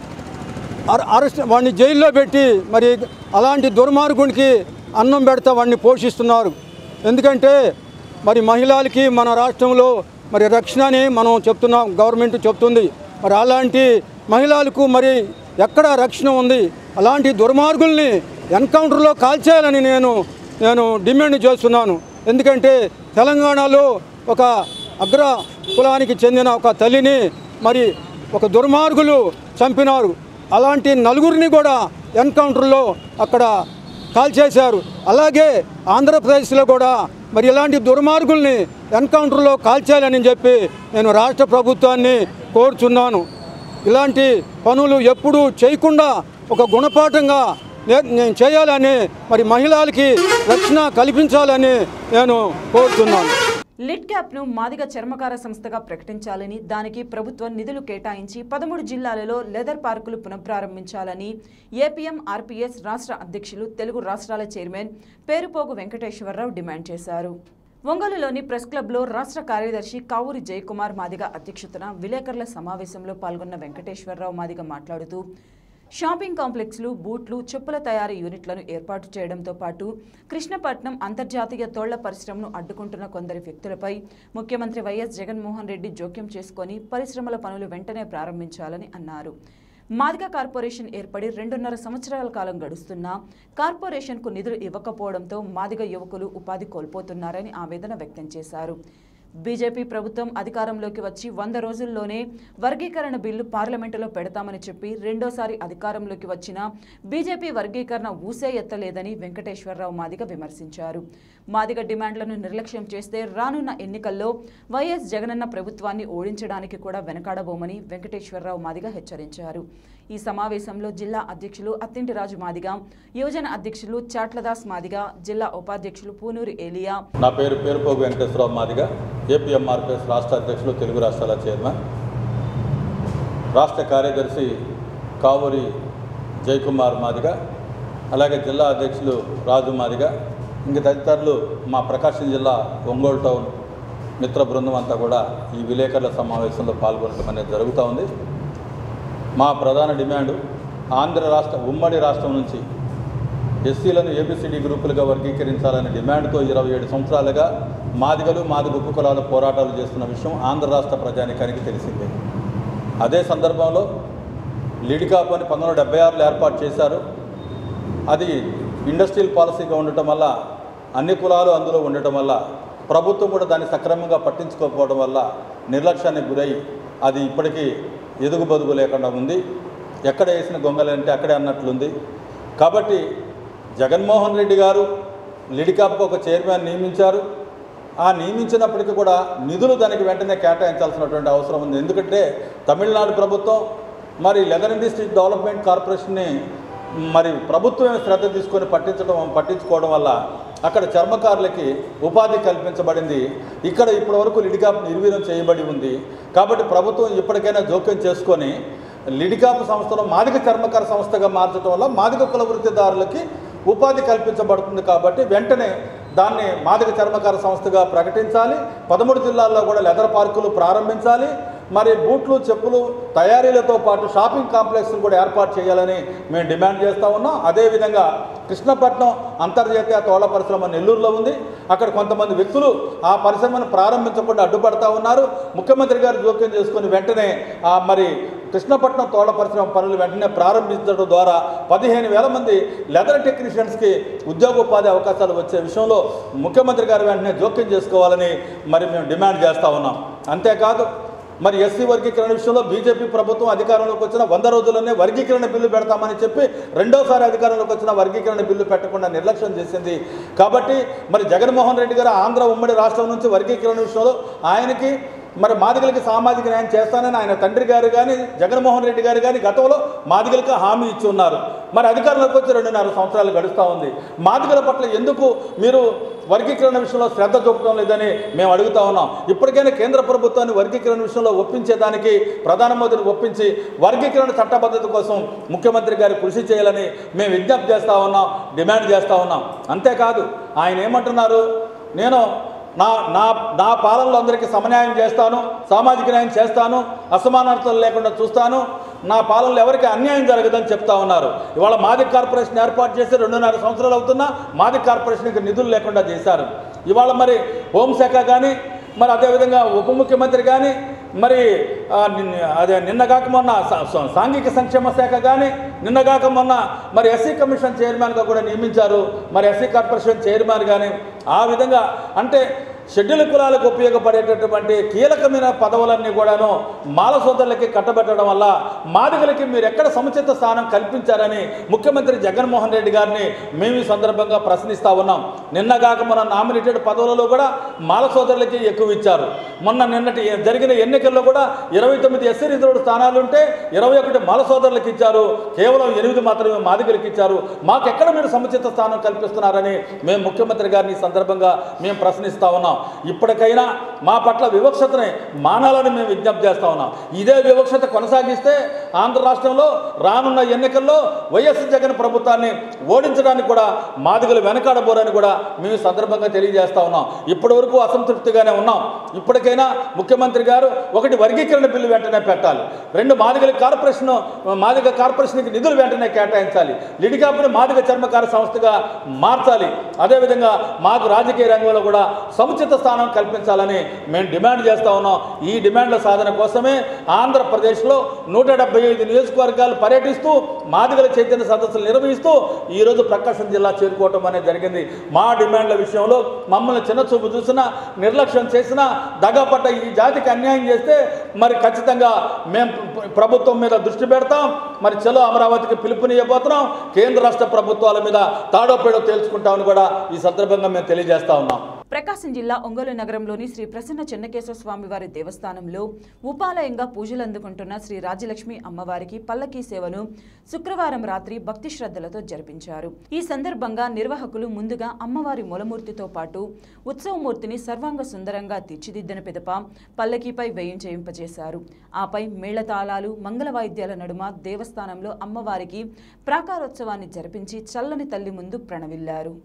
అర- అరెస్ట్ వాడిని జైల్లో పెట్టి మరి అలాంటి దుర్మార్గునికి అన్నం పెడతా వాడిని పోషిస్తున్నారు ఎందుకంటే మరి మహిళలకి మన రాష్ట్రంలో మరి రక్షణ అని మనం చెప్తున్నాం గవర్నమెంట్ చెప్తుంది మరి అలాంటి మహిళలకు మరి ఎక్కడ రక్షణ ఉంది అలాంటి దుర్మార్గుల్ని ఎన్కౌంటర్లో కాల్చేయాలని నేను నేను డిమాండ్ చేస్తున్నాను ఎందుకంటే తెలంగాణలో ఒక అగ్ర కులానికి చెందిన ఒక తల్లిని మరి ఒక దుర్మార్గులు చంపినారు అలాంటి నలుగురిని కూడా ఎన్కౌంటర్లో అక్కడ కాల్చేశారు అలాగే ఆంధ్రప్రదేశ్లో కూడా మరి ఇలాంటి దుర్మార్గుల్ని ఎన్కౌంటర్లో కాల్చేయాలని చెప్పి నేను రాష్ట్ర ప్రభుత్వాన్ని కోరుచున్నాను ఇలాంటి పనులు ఎప్పుడూ చేయకుండా ఒక గుణపాఠంగా నే- నేను చేయాలని మరి మహిళలకి రక్షణ కల్పించాలని నేను కోరుతున్నాను లిడ్ క్యాప్ను మాదిగ చర్మకార సంస్థగా ప్రకటించాలని దానికి ప్రభుత్వం నిధులు కేటాయించి పదమూడు జిల్లాలలో లెదర్ పార్కులు పునఃప్రారంభించాలని ఏపీఎం ఆర్పీఎస్ రాష్ట్ర అధ్యక్షులు తెలుగు రాష్ట్రాల చైర్మన్ పేరుపోగు వెంకటేశ్వరరావు డిమాండ్ చేశారు ఒంగోలులోని ప్రెస్ క్లబ్లో రాష్ట్ర కార్యదర్శి కావూరి జయకుమార్ మాదిగ అధ్యక్షతన విలేకరుల సమావేశంలో పాల్గొన్న వెంకటేశ్వరరావు మాదిగ మాట్లాడుతూ షాపింగ్ కాంప్లెక్స్లు బూట్లు చెప్పుల తయారీ యూనిట్లను ఏర్పాటు చేయడంతో పాటు కృష్ణపట్నం అంతర్జాతీయ తోళ్ల పరిశ్రమను అడ్డుకుంటున్న కొందరి వ్యక్తులపై ముఖ్యమంత్రి వైఎస్ జగన్మోహన్ రెడ్డి జోక్యం చేసుకొని పరిశ్రమల పనులు వెంటనే ప్రారంభించాలని అన్నారు మాదిగ కార్పొరేషన్ ఏర్పడి రెండున్నర సంవత్సరాల కాలం గడుస్తున్నా కార్పొరేషన్కు నిధులు ఇవ్వకపోవడంతో మాదిగ యువకులు ఉపాధి కోల్పోతున్నారని ఆవేదన వ్యక్తం చేశారు బీజేపీ ప్రభుత్వం అధికారంలోకి వచ్చి వంద రోజుల్లోనే వర్గీకరణ బిల్లు పార్లమెంటులో పెడతామని చెప్పి రెండోసారి అధికారంలోకి వచ్చిన బీజేపీ వర్గీకరణ ఊసే ఎత్తలేదని వెంకటేశ్వరరావు మాదిగ విమర్శించారు మాదిగ డిమాండ్లను నిర్లక్ష్యం చేస్తే రానున్న ఎన్నికల్లో వైఎస్ జగనన్న ప్రభుత్వాన్ని ఓడించడానికి కూడా వెనకాడబోమని వెంకటేశ్వరరావు మాదిగ హెచ్చరించారు ఈ సమావేశంలో జిల్లా అధ్యక్షులు అత్తింటి రాజు మాదిగ యువజన అధ్యక్షులు చాట్లదాస్ మాదిగ జిల్లా ఉపాధ్యక్షులు పూనూరి ఏలియా నా పేరు పేరుపోగు వెంకటేశ్వరరావు మాదిగా ఏపీఎంఆర్పిఎస్ రాష్ట్ర అధ్యక్షులు తెలుగు రాష్ట్రాల చైర్మన్ రాష్ట్ర కార్యదర్శి కావూరి జయకుమార్ మాదిగ అలాగే జిల్లా అధ్యక్షులు రాజు మాదిగ ఇంక తదితరులు మా ప్రకాశం జిల్లా ఒంగోలు టౌన్ మిత్ర బృందం అంతా కూడా ఈ విలేకరుల సమావేశంలో పాల్గొనడం అనేది జరుగుతూ ఉంది మా ప్రధాన డిమాండు ఆంధ్ర రాష్ట్ర ఉమ్మడి రాష్ట్రం నుంచి ఎస్సీలను ఏబిసిడి గ్రూపులుగా వర్గీకరించాలనే డిమాండ్తో ఇరవై ఏడు సంవత్సరాలుగా మాదిగలు మాదిగ ఉప కులాల పోరాటాలు చేస్తున్న విషయం ఆంధ్ర రాష్ట్ర ప్రజానికానికి తెలిసిందే అదే సందర్భంలో లిడికాప్ అని పంతొమ్మిది వందల డెబ్బై ఆరులో ఏర్పాటు చేశారు అది ఇండస్ట్రియల్ పాలసీగా ఉండటం వల్ల అన్ని కులాలు అందులో ఉండటం వల్ల ప్రభుత్వం కూడా దాన్ని సక్రమంగా పట్టించుకోకపోవడం వల్ల నిర్లక్ష్యానికి గురై అది ఇప్పటికీ ఎదుగు బదుగు లేకుండా ఉంది ఎక్కడ వేసిన గొంగలంటే అక్కడే అన్నట్లుంది కాబట్టి జగన్మోహన్ రెడ్డి గారు లిడికాప్కు ఒక చైర్మన్ నియమించారు ఆ నియమించినప్పటికీ కూడా నిధులు దానికి వెంటనే కేటాయించాల్సినటువంటి అవసరం ఉంది ఎందుకంటే తమిళనాడు ప్రభుత్వం మరి లెదర్ ఇండస్ట్రీ డెవలప్మెంట్ కార్పొరేషన్ని మరి ప్రభుత్వమే శ్రద్ధ తీసుకొని పట్టించడం పట్టించుకోవడం వల్ల అక్కడ చర్మకారులకి ఉపాధి కల్పించబడింది ఇక్కడ ఇప్పటి వరకు లిడికాప్ నిర్వీర్యం చేయబడి ఉంది కాబట్టి ప్రభుత్వం ఇప్పటికైనా జోక్యం చేసుకొని లిడికాప్ సంస్థను మాదిక చర్మకార సంస్థగా మార్చడం వల్ల మాదిక కుల వృత్తిదారులకి ఉపాధి కల్పించబడుతుంది కాబట్టి వెంటనే దాన్ని మాదిక చర్మకార సంస్థగా ప్రకటించాలి పదమూడు జిల్లాల్లో కూడా లెదర్ పార్కులు ప్రారంభించాలి మరి బూట్లు చెప్పులు తయారీలతో పాటు షాపింగ్ కాంప్లెక్స్ను కూడా ఏర్పాటు చేయాలని మేము డిమాండ్ చేస్తూ ఉన్నాం అదేవిధంగా కృష్ణపట్నం అంతర్జాతీయ తోళ్ల పరిశ్రమ నెల్లూరులో ఉంది అక్కడ కొంతమంది వ్యక్తులు ఆ పరిశ్రమను ప్రారంభించకుండా అడ్డుపడతా ఉన్నారు ముఖ్యమంత్రి గారు జోక్యం చేసుకొని వెంటనే ఆ మరి కృష్ణపట్నం తోళ్ల పరిశ్రమ పనులు వెంటనే ప్రారంభించడం ద్వారా పదిహేను వేల మంది లెదర్ టెక్నీషియన్స్కి ఉద్యోగోపాధి అవకాశాలు వచ్చే విషయంలో ముఖ్యమంత్రి గారు వెంటనే జోక్యం చేసుకోవాలని మరి మేము డిమాండ్ చేస్తూ ఉన్నాం అంతేకాదు మరి ఎస్సీ వర్గీకరణ విషయంలో బీజేపీ ప్రభుత్వం అధికారంలోకి వచ్చిన వంద రోజుల్లోనే వర్గీకరణ బిల్లు పెడతామని చెప్పి రెండోసారి అధికారంలోకి వచ్చిన వర్గీకరణ బిల్లు పెట్టకుండా నిర్లక్ష్యం చేసింది కాబట్టి మరి జగన్మోహన్ రెడ్డి గారు ఆంధ్ర ఉమ్మడి రాష్ట్రం నుంచి వర్గీకరణ విషయంలో ఆయనకి మరి మాదిగలకి సామాజిక న్యాయం చేస్తానని ఆయన తండ్రి గారు కానీ జగన్మోహన్ రెడ్డి గారు కానీ గతంలో మాదిగలకు హామీ ఇచ్చి ఉన్నారు మరి అధికారంలోకి వచ్చి రెండున్నర సంవత్సరాలు గడుస్తూ ఉంది మాదిగల పట్ల ఎందుకు మీరు వర్గీకరణ విషయంలో శ్రద్ధ చూపడం లేదని మేము అడుగుతా ఉన్నాం ఇప్పటికైనా కేంద్ర ప్రభుత్వాన్ని వర్గీకరణ విషయంలో ఒప్పించేదానికి ప్రధానమంత్రిని ఒప్పించి వర్గీకరణ చట్టబద్ధత కోసం ముఖ్యమంత్రి గారు కృషి చేయాలని మేము విజ్ఞప్తి చేస్తూ ఉన్నాం డిమాండ్ చేస్తూ ఉన్నాం అంతేకాదు ఆయన ఏమంటున్నారు నేను నా నా నా పాలనలో అందరికీ సమన్యాయం చేస్తాను సామాజిక న్యాయం చేస్తాను అసమానతలు లేకుండా చూస్తాను నా పాలనలో ఎవరికి అన్యాయం జరగదని చెప్తా ఉన్నారు ఇవాళ మాదిక కార్పొరేషన్ ఏర్పాటు చేసి రెండున్నర సంవత్సరాలు అవుతున్నా మాదిక కార్పొరేషన్కి నిధులు లేకుండా చేశారు ఇవాళ మరి హోంశాఖ కానీ మరి అదేవిధంగా ఉప ముఖ్యమంత్రి కానీ మరి ఆ, నిన్న- అదే నిన్నగాక మొన్న సా- సా- సాంఘిక సంక్షేమ శాఖ కానీ నిన్నగాక మొన్న మరి ఎస్సీ కమిషన్ చైర్మన్గా కూడా నియమించారు మరి ఎస్సీ కార్పొరేషన్ చైర్మన్ కానీ ఆ విధంగా అంటే షెడ్యూల్ కులాలకు ఉపయోగపడేటటువంటి కీలకమైన పదవులన్నీ కూడాను మాల సోదరులకి కట్టబెట్టడం వల్ల మాదిగలకి మీరు ఎక్కడ సముచిత స్థానం కల్పించారని ముఖ్యమంత్రి జగన్మోహన్ రెడ్డి గారిని మేము ఈ సందర్భంగా ప్రశ్నిస్తా ఉన్నాం నిన్నగాక మన నామినేటెడ్ పదవులలో కూడా మాల సోదరులకి ఎక్కువ ఇచ్చారు మొన్న నిన్నటి జరిగిన ఎన్నికల్లో కూడా ఇరవై తొమ్మిది ఎస్సీ రిజర్వ్డ్ స్థానాలు ఉంటే ఇరవై ఒకటి మాల సోదరులకు ఇచ్చారు కేవలం ఎనిమిది మాత్రమే మాదిగలకు ఇచ్చారు మాకు ఎక్కడ మీరు సముచిత స్థానం కల్పిస్తున్నారని మేము ముఖ్యమంత్రి గారిని ఈ సందర్భంగా మేము ప్రశ్నిస్తా ఉన్నాం ఇప్పటికైనా మా పట్ల వివక్షతని మానాలని మేము విజ్ఞప్తి చేస్తా ఉన్నాం ఇదే వివక్షత కొనసాగిస్తే ఆంధ్ర రాష్ట్రంలో రానున్న ఎన్నికల్లో వైఎస్ జగన్ ప్రభుత్వాన్ని ఓడించడానికి కూడా మాదిగలు వెనకాడబోరని కూడా మేము ఈ సందర్భంగా తెలియజేస్తా ఉన్నాం ఇప్పటి వరకు అసంతృప్తిగానే ఉన్నాం ఇప్పటికైనా ముఖ్యమంత్రి గారు ఒకటి వర్గీకరణ బిల్లు వెంటనే పెట్టాలి రెండు మాదిగల కార్పొరేషన్ మాదిగ కార్పొరేషన్కి నిధులు వెంటనే కేటాయించాలి లిడికాపుని మాదిగ చర్మకార సంస్థగా మార్చాలి అదేవిధంగా మాకు రాజకీయ రంగంలో కూడా సముచిత స్థానం కల్పించాలని మేము డిమాండ్ చేస్తా ఉన్నాం ఈ డిమాండ్ల సాధన కోసమే ఆంధ్రప్రదేశ్లో నూట డెబ్బై ఐదు నియోజకవర్గాలు పర్యటిస్తూ మాదిగల చైతన్య సదస్సులు నిర్వహిస్తూ ఈరోజు ప్రకాశం జిల్లా చేరుకోవటం అనేది జరిగింది మా డిమాండ్ల విషయంలో మమ్మల్ని చిన్నచూపు చూసినా నిర్లక్ష్యం చేసినా దగపడ్డ ఈ జాతికి అన్యాయం చేస్తే మరి ఖచ్చితంగా మేము ప్రభుత్వం మీద దృష్టి పెడతాం మరి చలో అమరావతికి పిలుపునియబోతున్నాం కేంద్ర రాష్ట్ర ప్రభుత్వాల మీద తాడో పేడో తేల్చుకుంటామని కూడా ఈ సందర్భంగా మేము తెలియజేస్తా ఉన్నాం ప్రకాశం జిల్లా ఒంగోలు నగరంలోని శ్రీ ప్రసన్న చెన్నకేశ్వర స్వామి వారి దేవస్థానంలో ఉపాలయంగా పూజలు అందుకుంటున్న శ్రీ రాజ్యలక్ష్మి అమ్మవారికి పల్లకీ సేవను శుక్రవారం రాత్రి భక్తి శ్రద్ధలతో జరిపించారు ఈ సందర్భంగా నిర్వాహకులు ముందుగా అమ్మవారి మూలమూర్తితో పాటు ఉత్సవమూర్తిని సర్వాంగ సుందరంగా తీర్చిదిద్దిన పిదప పల్లకీపై వేయించేయింపజేశారు ఆపై మేళతాళాలు మంగళ వాయిద్యాల నడుమ దేవస్థానంలో అమ్మవారికి ప్రాకారోత్సవాన్ని జరిపించి చల్లని తల్లి ముందు ప్రణవిల్లారు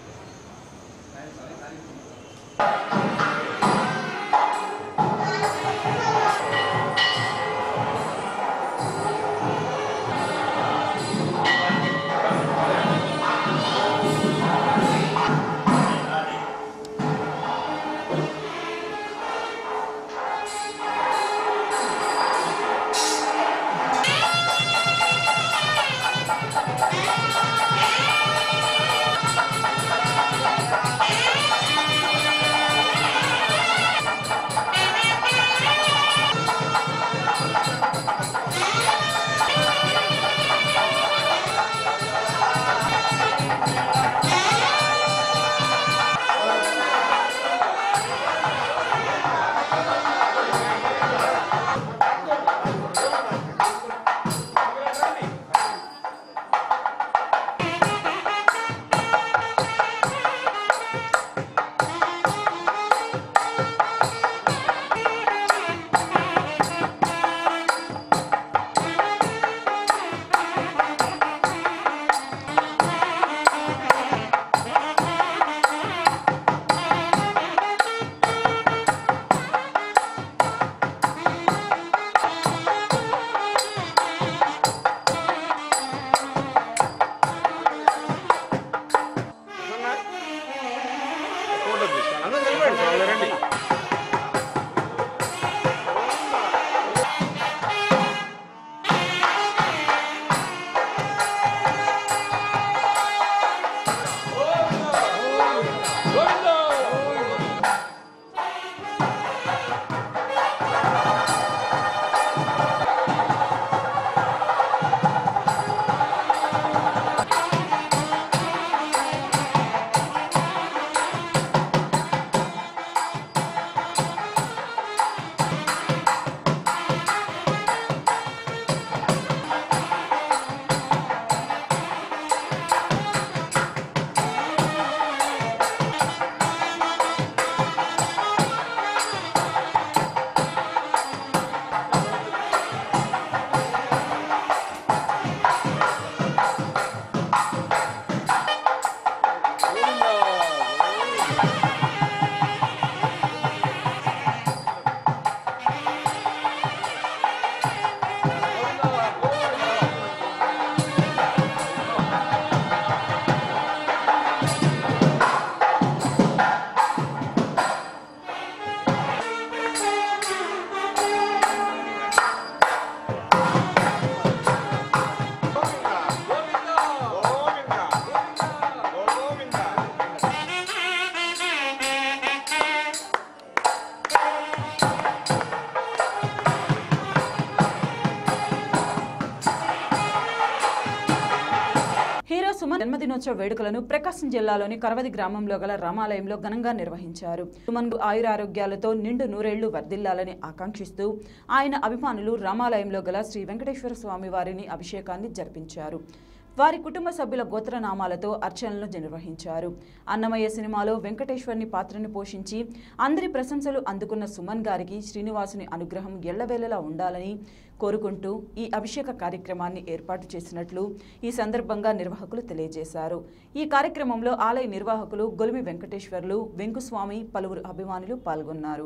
హీరో సుమన్ జన్మదినోత్సవ వేడుకలను ప్రకాశం జిల్లాలోని కరవది గ్రామంలో గల రామాలయంలో ఘనంగా నిర్వహించారు సుమన్ ఆయురారోగ్యాలతో నిండు నూరేళ్లు వర్ధిల్లాలని ఆకాంక్షిస్తూ ఆయన అభిమానులు రామాలయంలో గల శ్రీ వెంకటేశ్వర స్వామి వారిని అభిషేకాన్ని జరిపించారు వారి కుటుంబ సభ్యుల గోత్రనామాలతో అర్చనలు నిర్వహించారు అన్నమయ్య సినిమాలో వెంకటేశ్వర్ని పాత్రను పోషించి అందరి ప్రశంసలు అందుకున్న సుమన్ గారికి శ్రీనివాసుని అనుగ్రహం ఎల్లవేళలా ఉండాలని కోరుకుంటూ ఈ అభిషేక కార్యక్రమాన్ని ఏర్పాటు చేసినట్లు ఈ సందర్భంగా నిర్వాహకులు తెలియజేశారు ఈ కార్యక్రమంలో ఆలయ నిర్వాహకులు గొలిమి వెంకటేశ్వర్లు వెంకుస్వామి పలువురు అభిమానులు పాల్గొన్నారు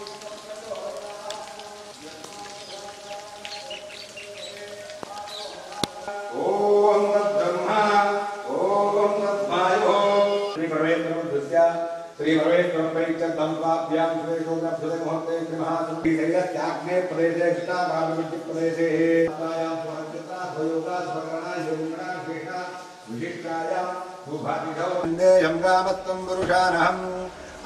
ఓం తద్బ్రహ్మ ఓం తద్వాయో శ్రీ పరమేశ్వరస్య శ్రీ పరమేశ్వర పరిచయం పాభ్యాం శ్రేషోదభ్యుత ముహూర్తే శ్రీ మహాసంతి శైలత్యాగ్నే ప్రదేశే కృష్ణాభాగవిద్య ప్రదేశే ఆయాం పునశ్చిత్ర భయోగా స్మరణ యోగణ శేష విశిష్టాయ శుభాతిథౌ వందేయం గామత్వం పురుషానహం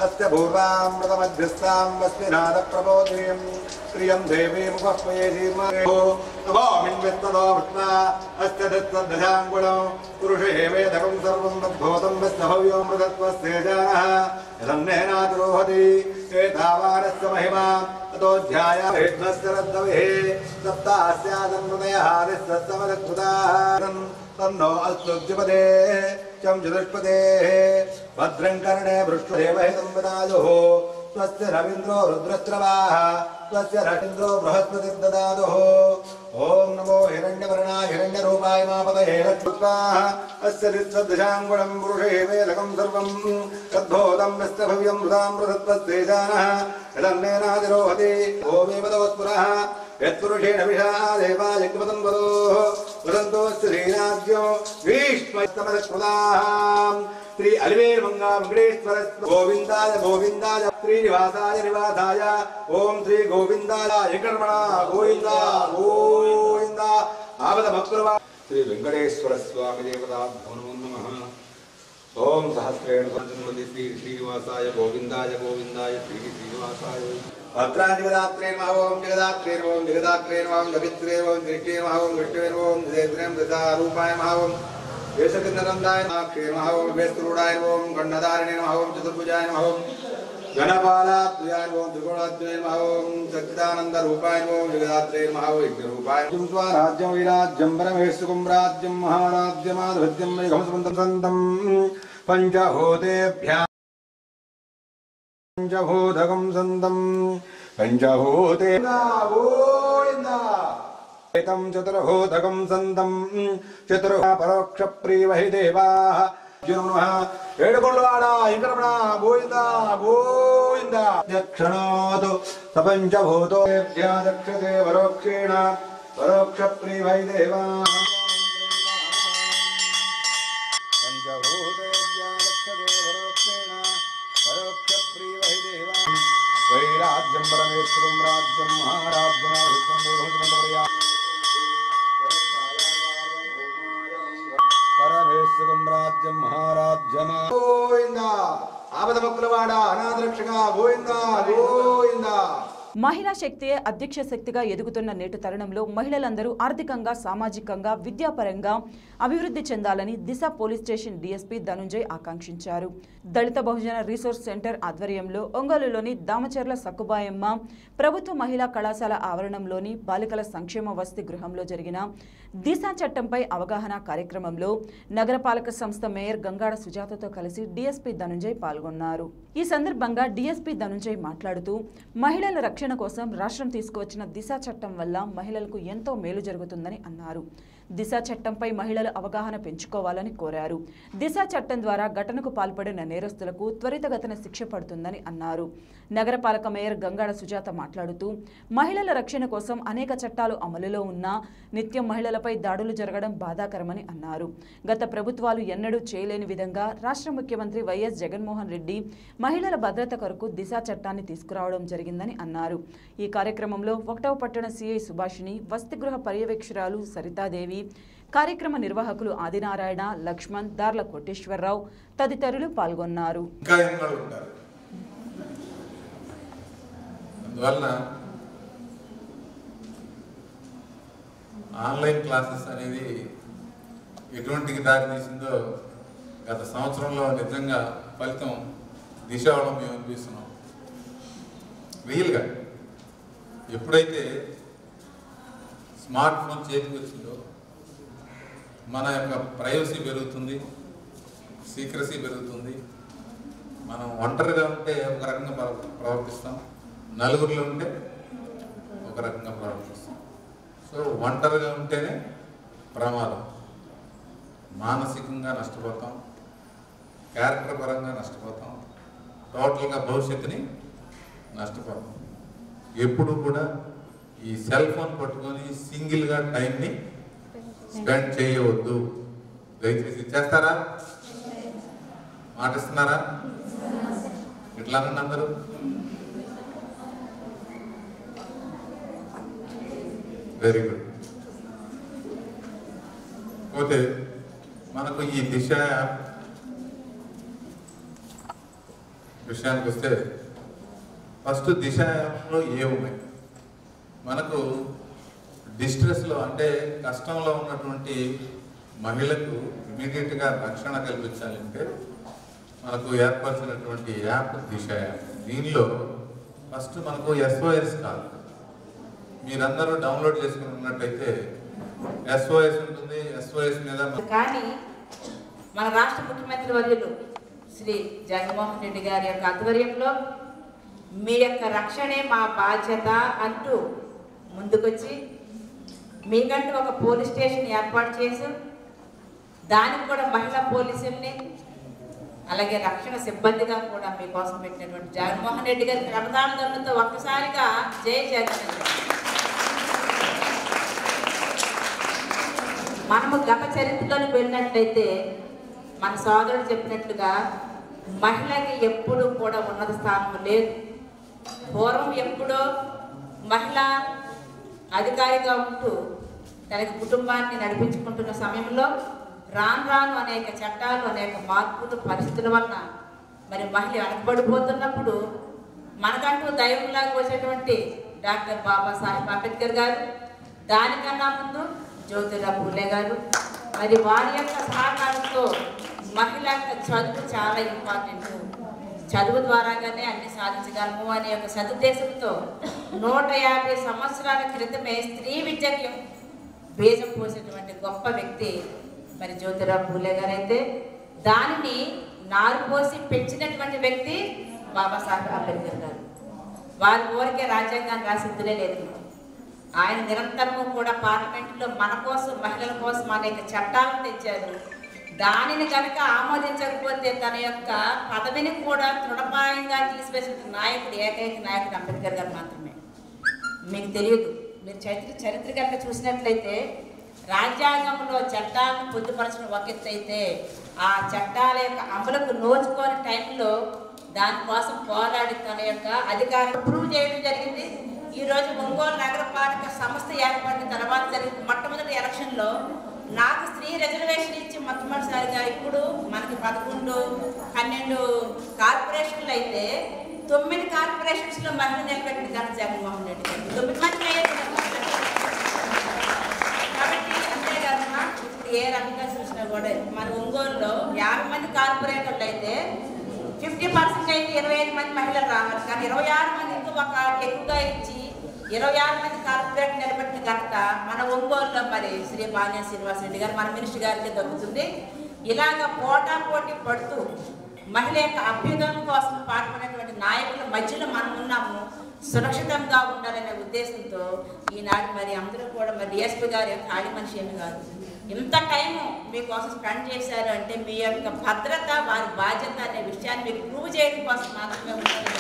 अस्य पूर्वामृतमध्यस्थां वस्मिनादप्रबोधिनीं श्रियं देवीमुपह्वयेधीर्मो नमामिन्वित्तदो भृत्वा अस्य दत्तदशाङ्गुणो पुरुषे वेदकं सर्वं तद्भूतं वस्य भव्योऽमृतत्वस्य जानः यदन्नेनातिरोहति एतावानस्य महिमा ततोऽध्यायास्य रद्धवेः सप्तास्यादन्मृतयः निःसत्समदत्कृताः तन्नो अस्तु द्विपदे चं चतुष्पदेः भद्रं कर्णे भृष्टदेवहितं वदायुः स्वस्य रवीन्द्रो रुद्रस्रवाः स्वस्य रवीन्द्रो बृहस्पतिर्ददातुः ॐ नमो हिरण्यवर्णाय हिरण्यरूपाय मापदये लक्ष्मस्वाः अस्य निःसदशाङ्गुणं पुरुषे वेदकं सर्वं तद्भूतं यस्य भव्यं मृदामृतत्वस्ते जानः यदन्नेनादिरोहति ओमेव तवत्पुरः यत्पुरुषेण विषा देवा यज्ञपदं वदोः वदन्तोऽस्य श्रीराज्यो भीष्मस्तमदकृताः श्री अलिवेर्मङ्गा वेङ्कटेश्वर गोविन्दाय गोविन्दाय श्रीनिवासाय निवासाय ॐ श्री गोविन्दाय वेङ्कटरमणा गोविन्दा गोविन्दा आवदभक्तुर्वा श्री वेङ्कटेश्वर स्वामी देवताभ्यो नमो नमः ॐ सहस्रेण सञ्जन्मति श्री श्रीनिवासाय गोविन्दाय गोविन्दाय श्री श्रीनिवासाय भद्रादिगदात्रे नमः ॐ जगदात्रे नमः ॐ जगदात्रे नमः ॐ जगित्रे नमः ॐ दृष्टे नमः ॐ दृष्टे नमः ॐ जयत्रें दशारूपाय नमः ॐ देशकिन्दनन्दाय नाक्षे नमः ॐ वेस्तुरूढाय नमः ॐ गण्डधारिणे नमः ॐ चतुर्भुजाय नमः ॐ गणपालात्मयाय नमः ॐ त्रिगुणात्मयाय नमः ॐ सच्चिदानन्दरूपाय नमः ॐ जगदात्रे नमः ॐ यज्ञरूपाय किं त्वा राज्यं वैराज्यं परमेशुकं राज्यं महाराज्यमाधुर्यं मेघमसुन्दं पञ्चभूतेभ्यः पञ्चभूतकं सन्दं पञ्चभूते गोविन्दा एतं चतुर्भूतकं सन्दं चतुर्भा परोक्षप्रियवहि देवाः నమః ఏడుకొండవాడ ఇంకరమణ గోవింద గోవింద దక్షిణోతు సపంచభూతో దక్షతే పరోక్షేణ పరోక్ష ప్రియవై దేవా వైరాజ్యం పరమేశ్వరం రాజ్యం మహారాజ్యం పరమేశ్వరం రాజ్యం మహారాజ్యమా గోవింద ఆపద మొక్కులవాడ అనాథరక్షక గోవింద గోవింద మహిళా శక్తియే అధ్యక్ష శక్తిగా ఎదుగుతున్న నేటి తరుణంలో మహిళలందరూ ఆర్థికంగా సామాజికంగా విద్యాపరంగా అభివృద్ధి చెందాలని Disha police station DSP Dhananjay ఆకాంక్షించారు దళిత బహుజన రీసోర్స్ సెంటర్ ఆధ్వర్యంలో ఒంగోలులోని దామచర్ల సక్కుబాయమ్మ ప్రభుత్వ మహిళా కళాశాల ఆవరణంలోని బాలికల సంక్షేమ వసతి గృహంలో జరిగిన దిశ చట్టంపై అవగాహన కార్యక్రమంలో నగరపాలక సంస్థ మేయర్ గంగాడ సుజాతతో కలిసి డీఎస్పీ ధనుంజయ్ పాల్గొన్నారు ఈ సందర్భంగా డీఎస్పీ ధనుంజయ్ మాట్లాడుతూ మహిళల రక్షణ కోసం రాష్ట్రం తీసుకువచ్చిన దిశ చట్టం వల్ల మహిళలకు ఎంతో మేలు జరుగుతుందని అన్నారు దిశ చట్టంపై మహిళలు అవగాహన పెంచుకోవాలని కోరారు దిశ చట్టం ద్వారా ఘటనకు పాల్పడిన నేరస్తులకు త్వరితగతిన శిక్ష పడుతుందని అన్నారు నగరపాలక మేయర్ గంగాడ సుజాత మాట్లాడుతూ మహిళల రక్షణ కోసం అనేక చట్టాలు అమలులో ఉన్నా నిత్యం మహిళలపై దాడులు జరగడం బాధాకరమని అన్నారు గత ప్రభుత్వాలు ఎన్నడూ చేయలేని విధంగా రాష్ట్ర ముఖ్యమంత్రి వైఎస్ జగన్మోహన్ రెడ్డి మహిళల భద్రత కొరకు దిశ చట్టాన్ని తీసుకురావడం జరిగిందని అన్నారు ఈ కార్యక్రమంలో ఒకటవ పట్టణ సిఐ సుభాషిణి వసతిగృహ పర్యవేక్షకురాలు సరితాదేవి కార్యక్రమ నిర్వాహకులు ఆదినారాయణ లక్ష్మణ్ దార్ల కోటేశ్వరరావు తదితరులు పాల్గొన్నారు ఇంకా ఎన్నోళ్ళు ఉంటారు అందువలన ఆన్లైన్ క్లాసెస్ అనేది ఎటువంటికి దారి తీసిందో గత సంవత్సరంలో నిజంగా ఫలితం దిశవడం మేము అనిపిస్తున్నాం రియల్గా ఎప్పుడైతే స్మార్ట్ ఫోన్ చేతికి వచ్చిందో మన యొక్క ప్రైవసీ పెరుగుతుంది సీక్రసీ పెరుగుతుంది మనం ఒంటరిగా ఉంటే ఒక రకంగా ప్రవ- ప్రవర్తిస్తాం నలుగురిలో ఉంటే ఒక రకంగా ప్రవర్తిస్తాం సో ఒంటరిగా ఉంటేనే ప్రమాదం మానసికంగా నష్టపోతాం క్యారెక్టర్ పరంగా నష్టపోతాం టోటల్గా భవిష్యత్తుని నష్టపోతాం ఎప్పుడు కూడా ఈ సెల్ ఫోన్ పట్టుకొని సింగిల్గా టైంని స్పెండ్ చేయవద్దు దయచేసి చేస్తారా మాటిస్తున్నారా ఇట్లా అనండి అందరూ వెరీ గుడ్ పోతే మనకు ఈ దిశ యాప్ విషయానికి వస్తే ఫస్ట్ దిశలో ఏ ఉన్నాయి మనకు డిస్ట్రెస్లో అంటే కష్టంలో ఉన్నటువంటి మహిళకు ఇమీడియట్గా రక్షణ కల్పించాలంటే మనకు ఏర్పరిచినటువంటి యాప్ దిశ యాప్ దీనిలో ఫస్ట్ మనకు ఎస్ఓఎస్ కాదు మీరందరూ డౌన్లోడ్ చేసుకుని ఉన్నట్టయితే ఎస్ఓఎస్ ఉంటుంది ఎస్ఓఎస్ మీద మన- కానీ మన రాష్ట్ర ముఖ్యమంత్రి వర్యులు శ్రీ జగన్మోహన్ రెడ్డి గారి యొక్క ఆధ్వర్యంలో మీ యొక్క రక్షణే మా బాధ్యత అంటూ ముందుకొచ్చి మీకంటూ ఒక పోలీస్ స్టేషన్ ఏర్పాటు చేసి దానికి కూడా మహిళా పోలీసుల్ని అలాగే రక్షణ సిబ్బందిగా కూడా మీకోసం పెట్టినటువంటి జగన్మోహన్ రెడ్డి గారి ప్రధాన దండంతో ఒక్కసారిగా జై జగన్ అండి. మనము గత చరిత్రలోకి వెళ్ళినట్లయితే మన సోదరుడు చెప్పినట్లుగా మహిళకి ఎప్పుడు కూడా ఉన్నత స్థానం లేదు పూర్వం ఎప్పుడో మహిళ అధికారిగా ఉంటూ తనకి కుటుంబాన్ని నడిపించుకుంటున్న సమయంలో రాను రాను అనేక చట్టాలు అనేక మార్పులు పరిస్థితుల వలన మరి మహిళ వెనకబడిపోతున్నప్పుడు మనకంటూ దైవంలాగా వచ్చేటువంటి డాక్టర్ బాబాసాహెబ్ అంబేద్కర్ గారు దానికన్నా ముందు జ్యోతిరావు పూలే గారు మరి వారి యొక్క సహకారంతో మహిళ యొక్క చదువు చాలా ఇంపార్టెంట్ చదువు ద్వారాగానే అన్ని సాధించగలము అనే ఒక సదుద్దేశంతో నూట యాభై సంవత్సరాల క్రితమే స్త్రీ విద్యకి బీజం పోసినటువంటి గొప్ప వ్యక్తి మరి జ్యోతిరావు పూలే గారు అయితే దానిని నారు పోసి పెంచినటువంటి వ్యక్తి బాబాసాహెబ్ అంబేద్కర్ గారు వారి ఊరికే రాజ్యాంగాన్ని రాసిద్దులే లేదు ఆయన నిరంతరము కూడా పార్లమెంట్లో మన కోసం మహిళల కోసం అనేక చట్టాలను తెచ్చారు దానిని కనుక ఆమోదించకపోతే తన యొక్క పదవిని కూడా తృణపాయంగా తీసివేసిన నాయకుడు ఏకైక నాయకుడు అంబేద్కర్ గారు మాత్రమే మీకు తెలియదు మీరు చరిత్ర చరిత్ర కనుక చూసినట్లయితే రాజ్యాంగంలో చట్టాలను పొందుపరచిన ఒక ఎత్తు అయితే ఆ చట్టాల యొక్క అమలుకు నోచుకోని టైంలో దానికోసం పోరాడి తన యొక్క అధికారం ప్రూవ్ చేయడం జరిగింది ఈ రోజు ఒంగోలు నగరపాలక సంస్థ ఏర్పడిన తర్వాత జరిగిన మొట్టమొదటి ఎలక్షన్లో నాకు స్త్రీ రిజర్వేషన్ ఇచ్చి మొట్టమొదటిసారిగా ఇప్పుడు మనకి పదకొండు పన్నెండు కార్పొరేషన్లు అయితే తొమ్మిది కార్పొరేషన్స్ లో మహిళ నిలబెట్టింది ఘన జగన్మోహన్ రెడ్డి గారు. తొమ్మిది మంది మేయర్లు కాబట్టి అంతేకాదమ్మా ఇప్పుడు ఏ రకంగా చూసినా కూడా మన ఒంగోలులో యాభై మంది కార్పొరేటర్లు అయితే ఫిఫ్టీ పర్సెంట్ అయితే ఇరవై ఐదు మంది మహిళలు రావాలి కానీ ఇరవై ఆరు మంది ఇంకా ఒక ఎక్కువగా ఇచ్చి ఇరవై ఆరు మంది కార్పొరేట్ నిలబెట్టిన ఘనత మన ఒంగోలులో మరి శ్రీ బాన్య శ్రీనివాస్ రెడ్డి గారు మన మినిస్టర్ గారికి దక్కుతుంది ఇలాగ పోటా పోటీ పడుతూ మహిళ యొక్క అభ్యుదయం కోసం పాటుపడినటువంటి నాయకుల మధ్యలో మనం ఉన్నాము సురక్షితంగా ఉండాలనే ఉద్దేశంతో ఈనాడు మరి అందరూ కూడా మరి డిఎస్పీ గారు ఖాళీ మనిషి ఏమి కాదు ఇంత టైం మీకోసం స్పెండ్ చేశారు అంటే మీ యొక్క భద్రత వారి బాధ్యత అనే విషయాన్ని మీకు ప్రూవ్ చేయడం కోసం మాత్రమే ఉంటుంది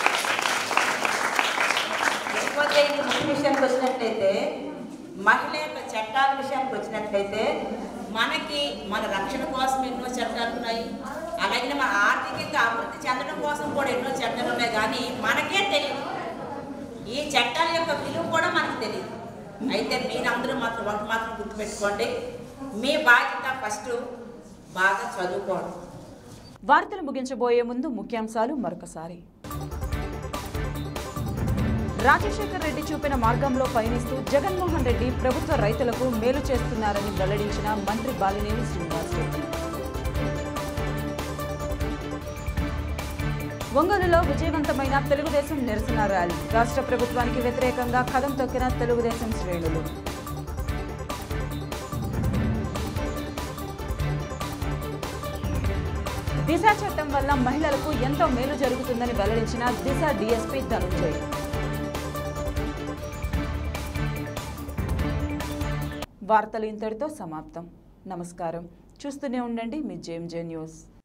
లేకపోతే ఈ ముఖ్య విషయానికి వచ్చినట్లయితే మహిళ యొక్క చట్టాల విషయానికి వచ్చినట్లయితే మనకి మన రక్షణ కోసం ఎన్నో చట్టాలు ఉన్నాయి అలాగే మన ఆర్థికంగా అభివృద్ధి చెందడం కోసం కూడా ఎన్నో చట్టాలు ఉన్నాయి కానీ మనకే తెలియదు ఈ చట్టాల యొక్క విలువ కూడా మనకు తెలియదు అయితే మీరందరూ మాత్రం ఒకటి మాత్రం గుర్తుపెట్టుకోండి మీ బాధ్యత ఫస్ట్ బాగా చదువుకోవడం వార్తలు ముగించబోయే ముందు ముఖ్యాంశాలు మరొకసారి రాజశేఖర్ రెడ్డి చూపిన మార్గంలో పయనిస్తూ జగన్మోహన్ రెడ్డి ప్రభుత్వ రైతులకు మేలు చేస్తున్నారని వెల్లడించిన మంత్రి బాలినేని శ్రీనివాసరెడ్డి ఒంగోలులో విజయవంతమైన తెలుగుదేశం నిరసన ర్యాలీ రాష్ట్ర ప్రభుత్వానికి వ్యతిరేకంగా కదం తొక్కిన తెలుగుదేశం శ్రేణులు దిశ చట్టం వల్ల మహిళలకు ఎంతో మేలు జరుగుతుందని వెల్లడించిన దిశ డీఎస్పీ ధనుంజయ్ వార్తలు ఇంతటితో సమాప్తం నమస్కారం చూస్తూనే ఉండండి మీ జేఎంజే న్యూస్